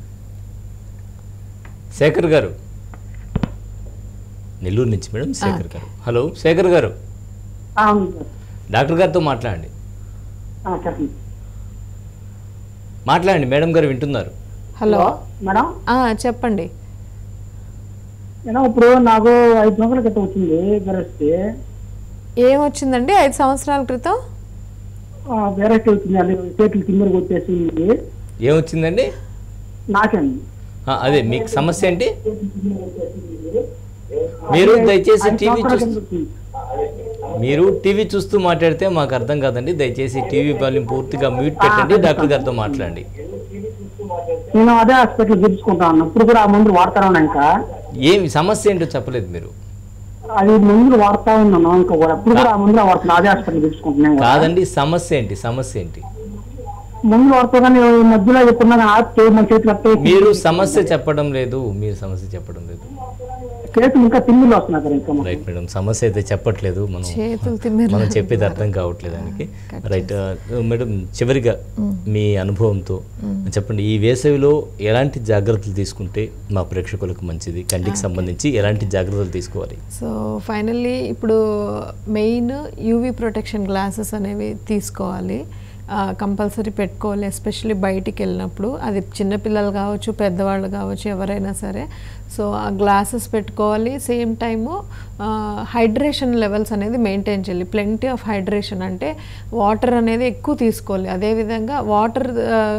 శేఖర్ గారు నెల్లూరు నుంచి మేడం శేఖర్ గారు హలో శేఖర్ గారు అవును సార్ డాక్టర్ గారితో మాట్లాడండి ఆ, చెప్పండి మాట్లాడండి మేడం గారు వింటున్నారు హలో మేడం ఆ, చెప్పండి ఏదో ఇప్పుడు నాకు ఐదు సంవత్సరాల క్రితం వచ్చింది వెరస్టీ ఏమొచ్చిందండి ఐదు సంవత్సరాల క్రితం వెరస్టీ వచ్చింది అది చేతులు కిందకి వచ్చేసింది ఏమొచ్చిందండి నాకండి ఆ, అదే మీకు సమస్య ఏంటి మీరు దయచేసి ఐదు టీవీ సంవత్సరాల చూస్తూ కింద వచ్చింది. మీరు టీవీ చూస్తూ మాట్లాడితే మాకు అర్థం కాదండి దయచేసి టీవీ వాల్యూమ్ పూర్తిగా మ్యూట్ పెట్టండి డాక్టర్ గారితో మాట్లాడండి నేను అదే హాస్పిటల్ చూపించుకుంటా ఉన్నా ఇప్పుడు కూడా ఆ మందులు వాడతా ఉన్నా ఇంకా ఏమి సమస్య ఏంటో చెప్పలేదు మీరు అది మందులు వాడతా ఉన్నాను ఇంకా కూడా ఇప్పుడు కూడా ఆ మందులు వాడుతున్నా అదే హాస్పిటల్ చూపించుకుంటున్నాను కాదండి సమస్య ఏంటి సమస్య ఏంటి మందులు వాడుతా కానీ ఈ మధ్యలో ఎప్పుడున్నా ఆపితే మన చేతులు అట్టే మీరు సమస్య చెప్పడం లేదు మీరు సమస్య చెప్పడం లేదు చేతులు ఇంకా తిమ్మిలు వస్తున్నాయి కదా ఇంకా మాకు. రైట్ మేడం సమస్య అయితే చెప్పట్లేదు మనం చేతులు తిమ్మిర్లు. మనం చెప్పేది అర్థం కావట్లేదు దానికి రైట్ మేడం చివరిగా మీ అనుభవంతో చెప్పండి ఈ వేసవిలో ఎలాంటి జాగ్రత్తలు తీసుకుంటే మా ప్రేక్షకులకు మంచిది కంటికి సంబంధించి ఎలాంటి జాగ్రత్తలు తీసుకోవాలి సో ఫైనల్లీ ఇప్పుడు మెయిన్ యూవీ ప్రొటెక్షన్ గ్లాసెస్ అనేవి తీసుకోవాలి కంపల్సరీ పెట్టుకోవాలి ఎస్పెషల్లీ బయటికి వెళ్ళినప్పుడు అది చిన్నపిల్లలు కావచ్చు పెద్దవాళ్ళు కావచ్చు ఎవరైనా సరే సో ఆ గ్లాసెస్ పెట్టుకోవాలి సేమ్ టైము హైడ్రేషన్ లెవెల్స్ అనేది మెయింటైన్ చేయాలి ప్లెంటీ ఆఫ్ హైడ్రేషన్ అంటే వాటర్ అనేది ఎక్కువ తీసుకోవాలి అదేవిధంగా వాటర్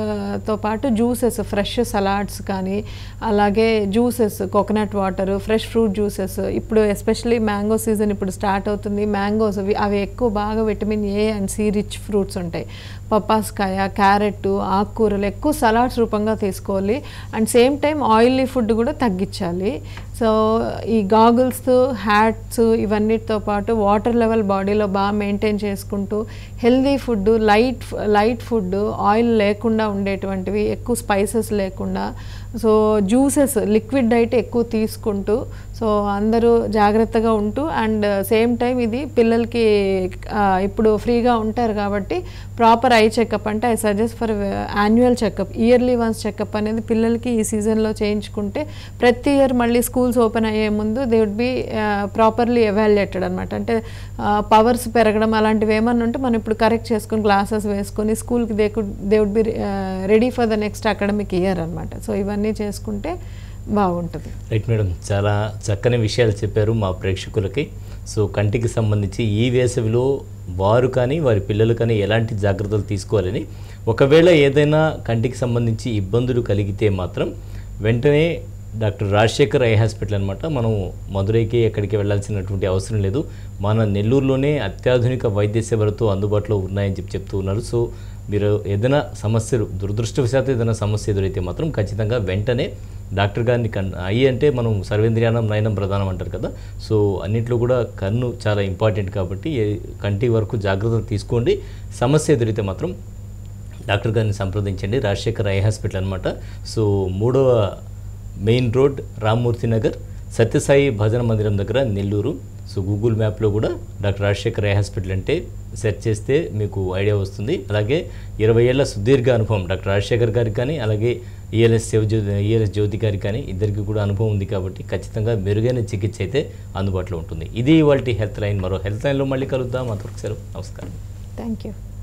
తో పాటు జ్యూసెస్ ఫ్రెష్ సలాడ్స్ కానీ అలాగే juices coconut water fresh fruit juices ఇప్పుడు ఎస్పెషల్లీ మ్యాంగో సీజన్ ఇప్పుడు స్టార్ట్ అవుతుంది మ్యాంగోస్ అవి అవి ఎక్కువ బాగా vitamin A and C rich fruits ఉంటాయి పప్పాస్కాయ క్యారెట్ ఆకుకూరలు ఎక్కువ సలాడ్స్ రూపంగా తీసుకోవాలి and same time oily food కూడా తగ్గించాలి సో ఈ గాగుల్స్ హ్యాట్స్ ఇవన్నిటితో పాటు వాటర్ లెవెల్ బాడీలో బాగా మెయింటైన్ చేసుకుంటూ healthy food light light food oil లేకుండా ఉండేటువంటివి ఎక్కువ స్పైసెస్ లేకుండా సో జ్యూసెస్ లిక్విడ్ డైట్ ఎక్కువ తీసుకుంటూ సో అందరూ జాగ్రత్తగా ఉంటూ అండ్ సేమ్ టైం ఇది పిల్లలకి ఆ, ఇప్పుడు ఫ్రీగా ఉంటారు కాబట్టి ప్రాపర్ ఐ చెకప్ అంటే I suggest for annual checkup yearly once checkup అనేది పిల్లలకి ఈ సీజన్లో చేయించుకుంటే ప్రతి ఇయర్ మళ్ళీ స్కూల్స్ ఓపెన్ అయ్యే ముందు they would be properly evaluated అనమాట అంటే పవర్స్ పెరగడం అలాంటివి ఏమన్నా ఉంటే మనం ఇప్పుడు కరెక్ట్ చేసుకుని గ్లాసెస్ వేసుకొని స్కూల్కి they could they would be ready for the next academic year అనమాట సో ఇవన్నీ చేసుకుంటే బాగుంటుంది రైట్ మేడం చాలా చక్కని విషయాలు చెప్పారు మా ప్రేక్షకులకి సో కంటికి సంబంధించి ఈ వేసవిలో వారు కానీ వారి పిల్లలు కానీ ఎలాంటి జాగ్రత్తలు తీసుకోవాలని ఒకవేళ ఏదైనా కంటికి సంబంధించి ఇబ్బందులు కలిగితే మాత్రం వెంటనే డాక్టర్ రాజశేఖర్ ఐ హాస్పిటల్ అనమాట మనం మధురైకి ఎక్కడికి వెళ్ళాల్సినటువంటి అవసరం లేదు మన నెల్లూరులోనే అత్యాధునిక వైద్య సేవలతో అందుబాటులో ఉన్నాయని చెప్పి చెప్తూ ఉన్నారు సో మీరు ఏదైనా సమస్యలు దురదృష్టవశాత్తు ఏదైనా సమస్య ఎదురైతే మాత్రం ఖచ్చితంగా వెంటనే డాక్టర్ గారిని కన్ అయ్యి అంటే మనం సర్వేంద్రియానం నయనం ప్రధానం అంటారు కదా సో అన్నింటిలో కూడా కన్ను చాలా ఇంపార్టెంట్ కాబట్టి ఏ- కంటి వరకు జాగ్రత్తలు తీసుకోండి సమస్య ఎదురైతే మాత్రం డాక్టర్ గారిని సంప్రదించండి రాజశేఖర్ ఐ హాస్పిటల్ అనమాట సో మూడవ మెయిన్ రోడ్ రామ్మూర్తి నగర్ సత్యసాయి భజన మందిరం దగ్గర నెల్లూరు సో గూగుల్ మ్యాప్లో కూడా డాక్టర్ రాజశేఖర్ ఐ హాస్పిటల్ అంటే సెర్చ్ చేస్తే మీకు ఐడియా వస్తుంది అలాగే ఇరవై ఏళ్ల సుదీర్ఘ అనుభవం డాక్టర్ రాజశేఖర్ గారికి కానీ అలాగే ఈఎల్ఎస్ శివజ్యోతి ఈఎల్ఎస్ జ్యోతి గారికి కానీ ఇద్దరికి కూడా అనుభవం ఉంది కాబట్టి ఖచ్చితంగా మెరుగైన చికిత్స అయితే అందుబాటులో ఉంటుంది ఇది ఇవాళ హెల్త్ లైన్ మరో హెల్త్ లైన్లో మళ్ళీ కలుద్దాం అంతవరకు సెలవు నమస్కారం థ్యాంక్ యూ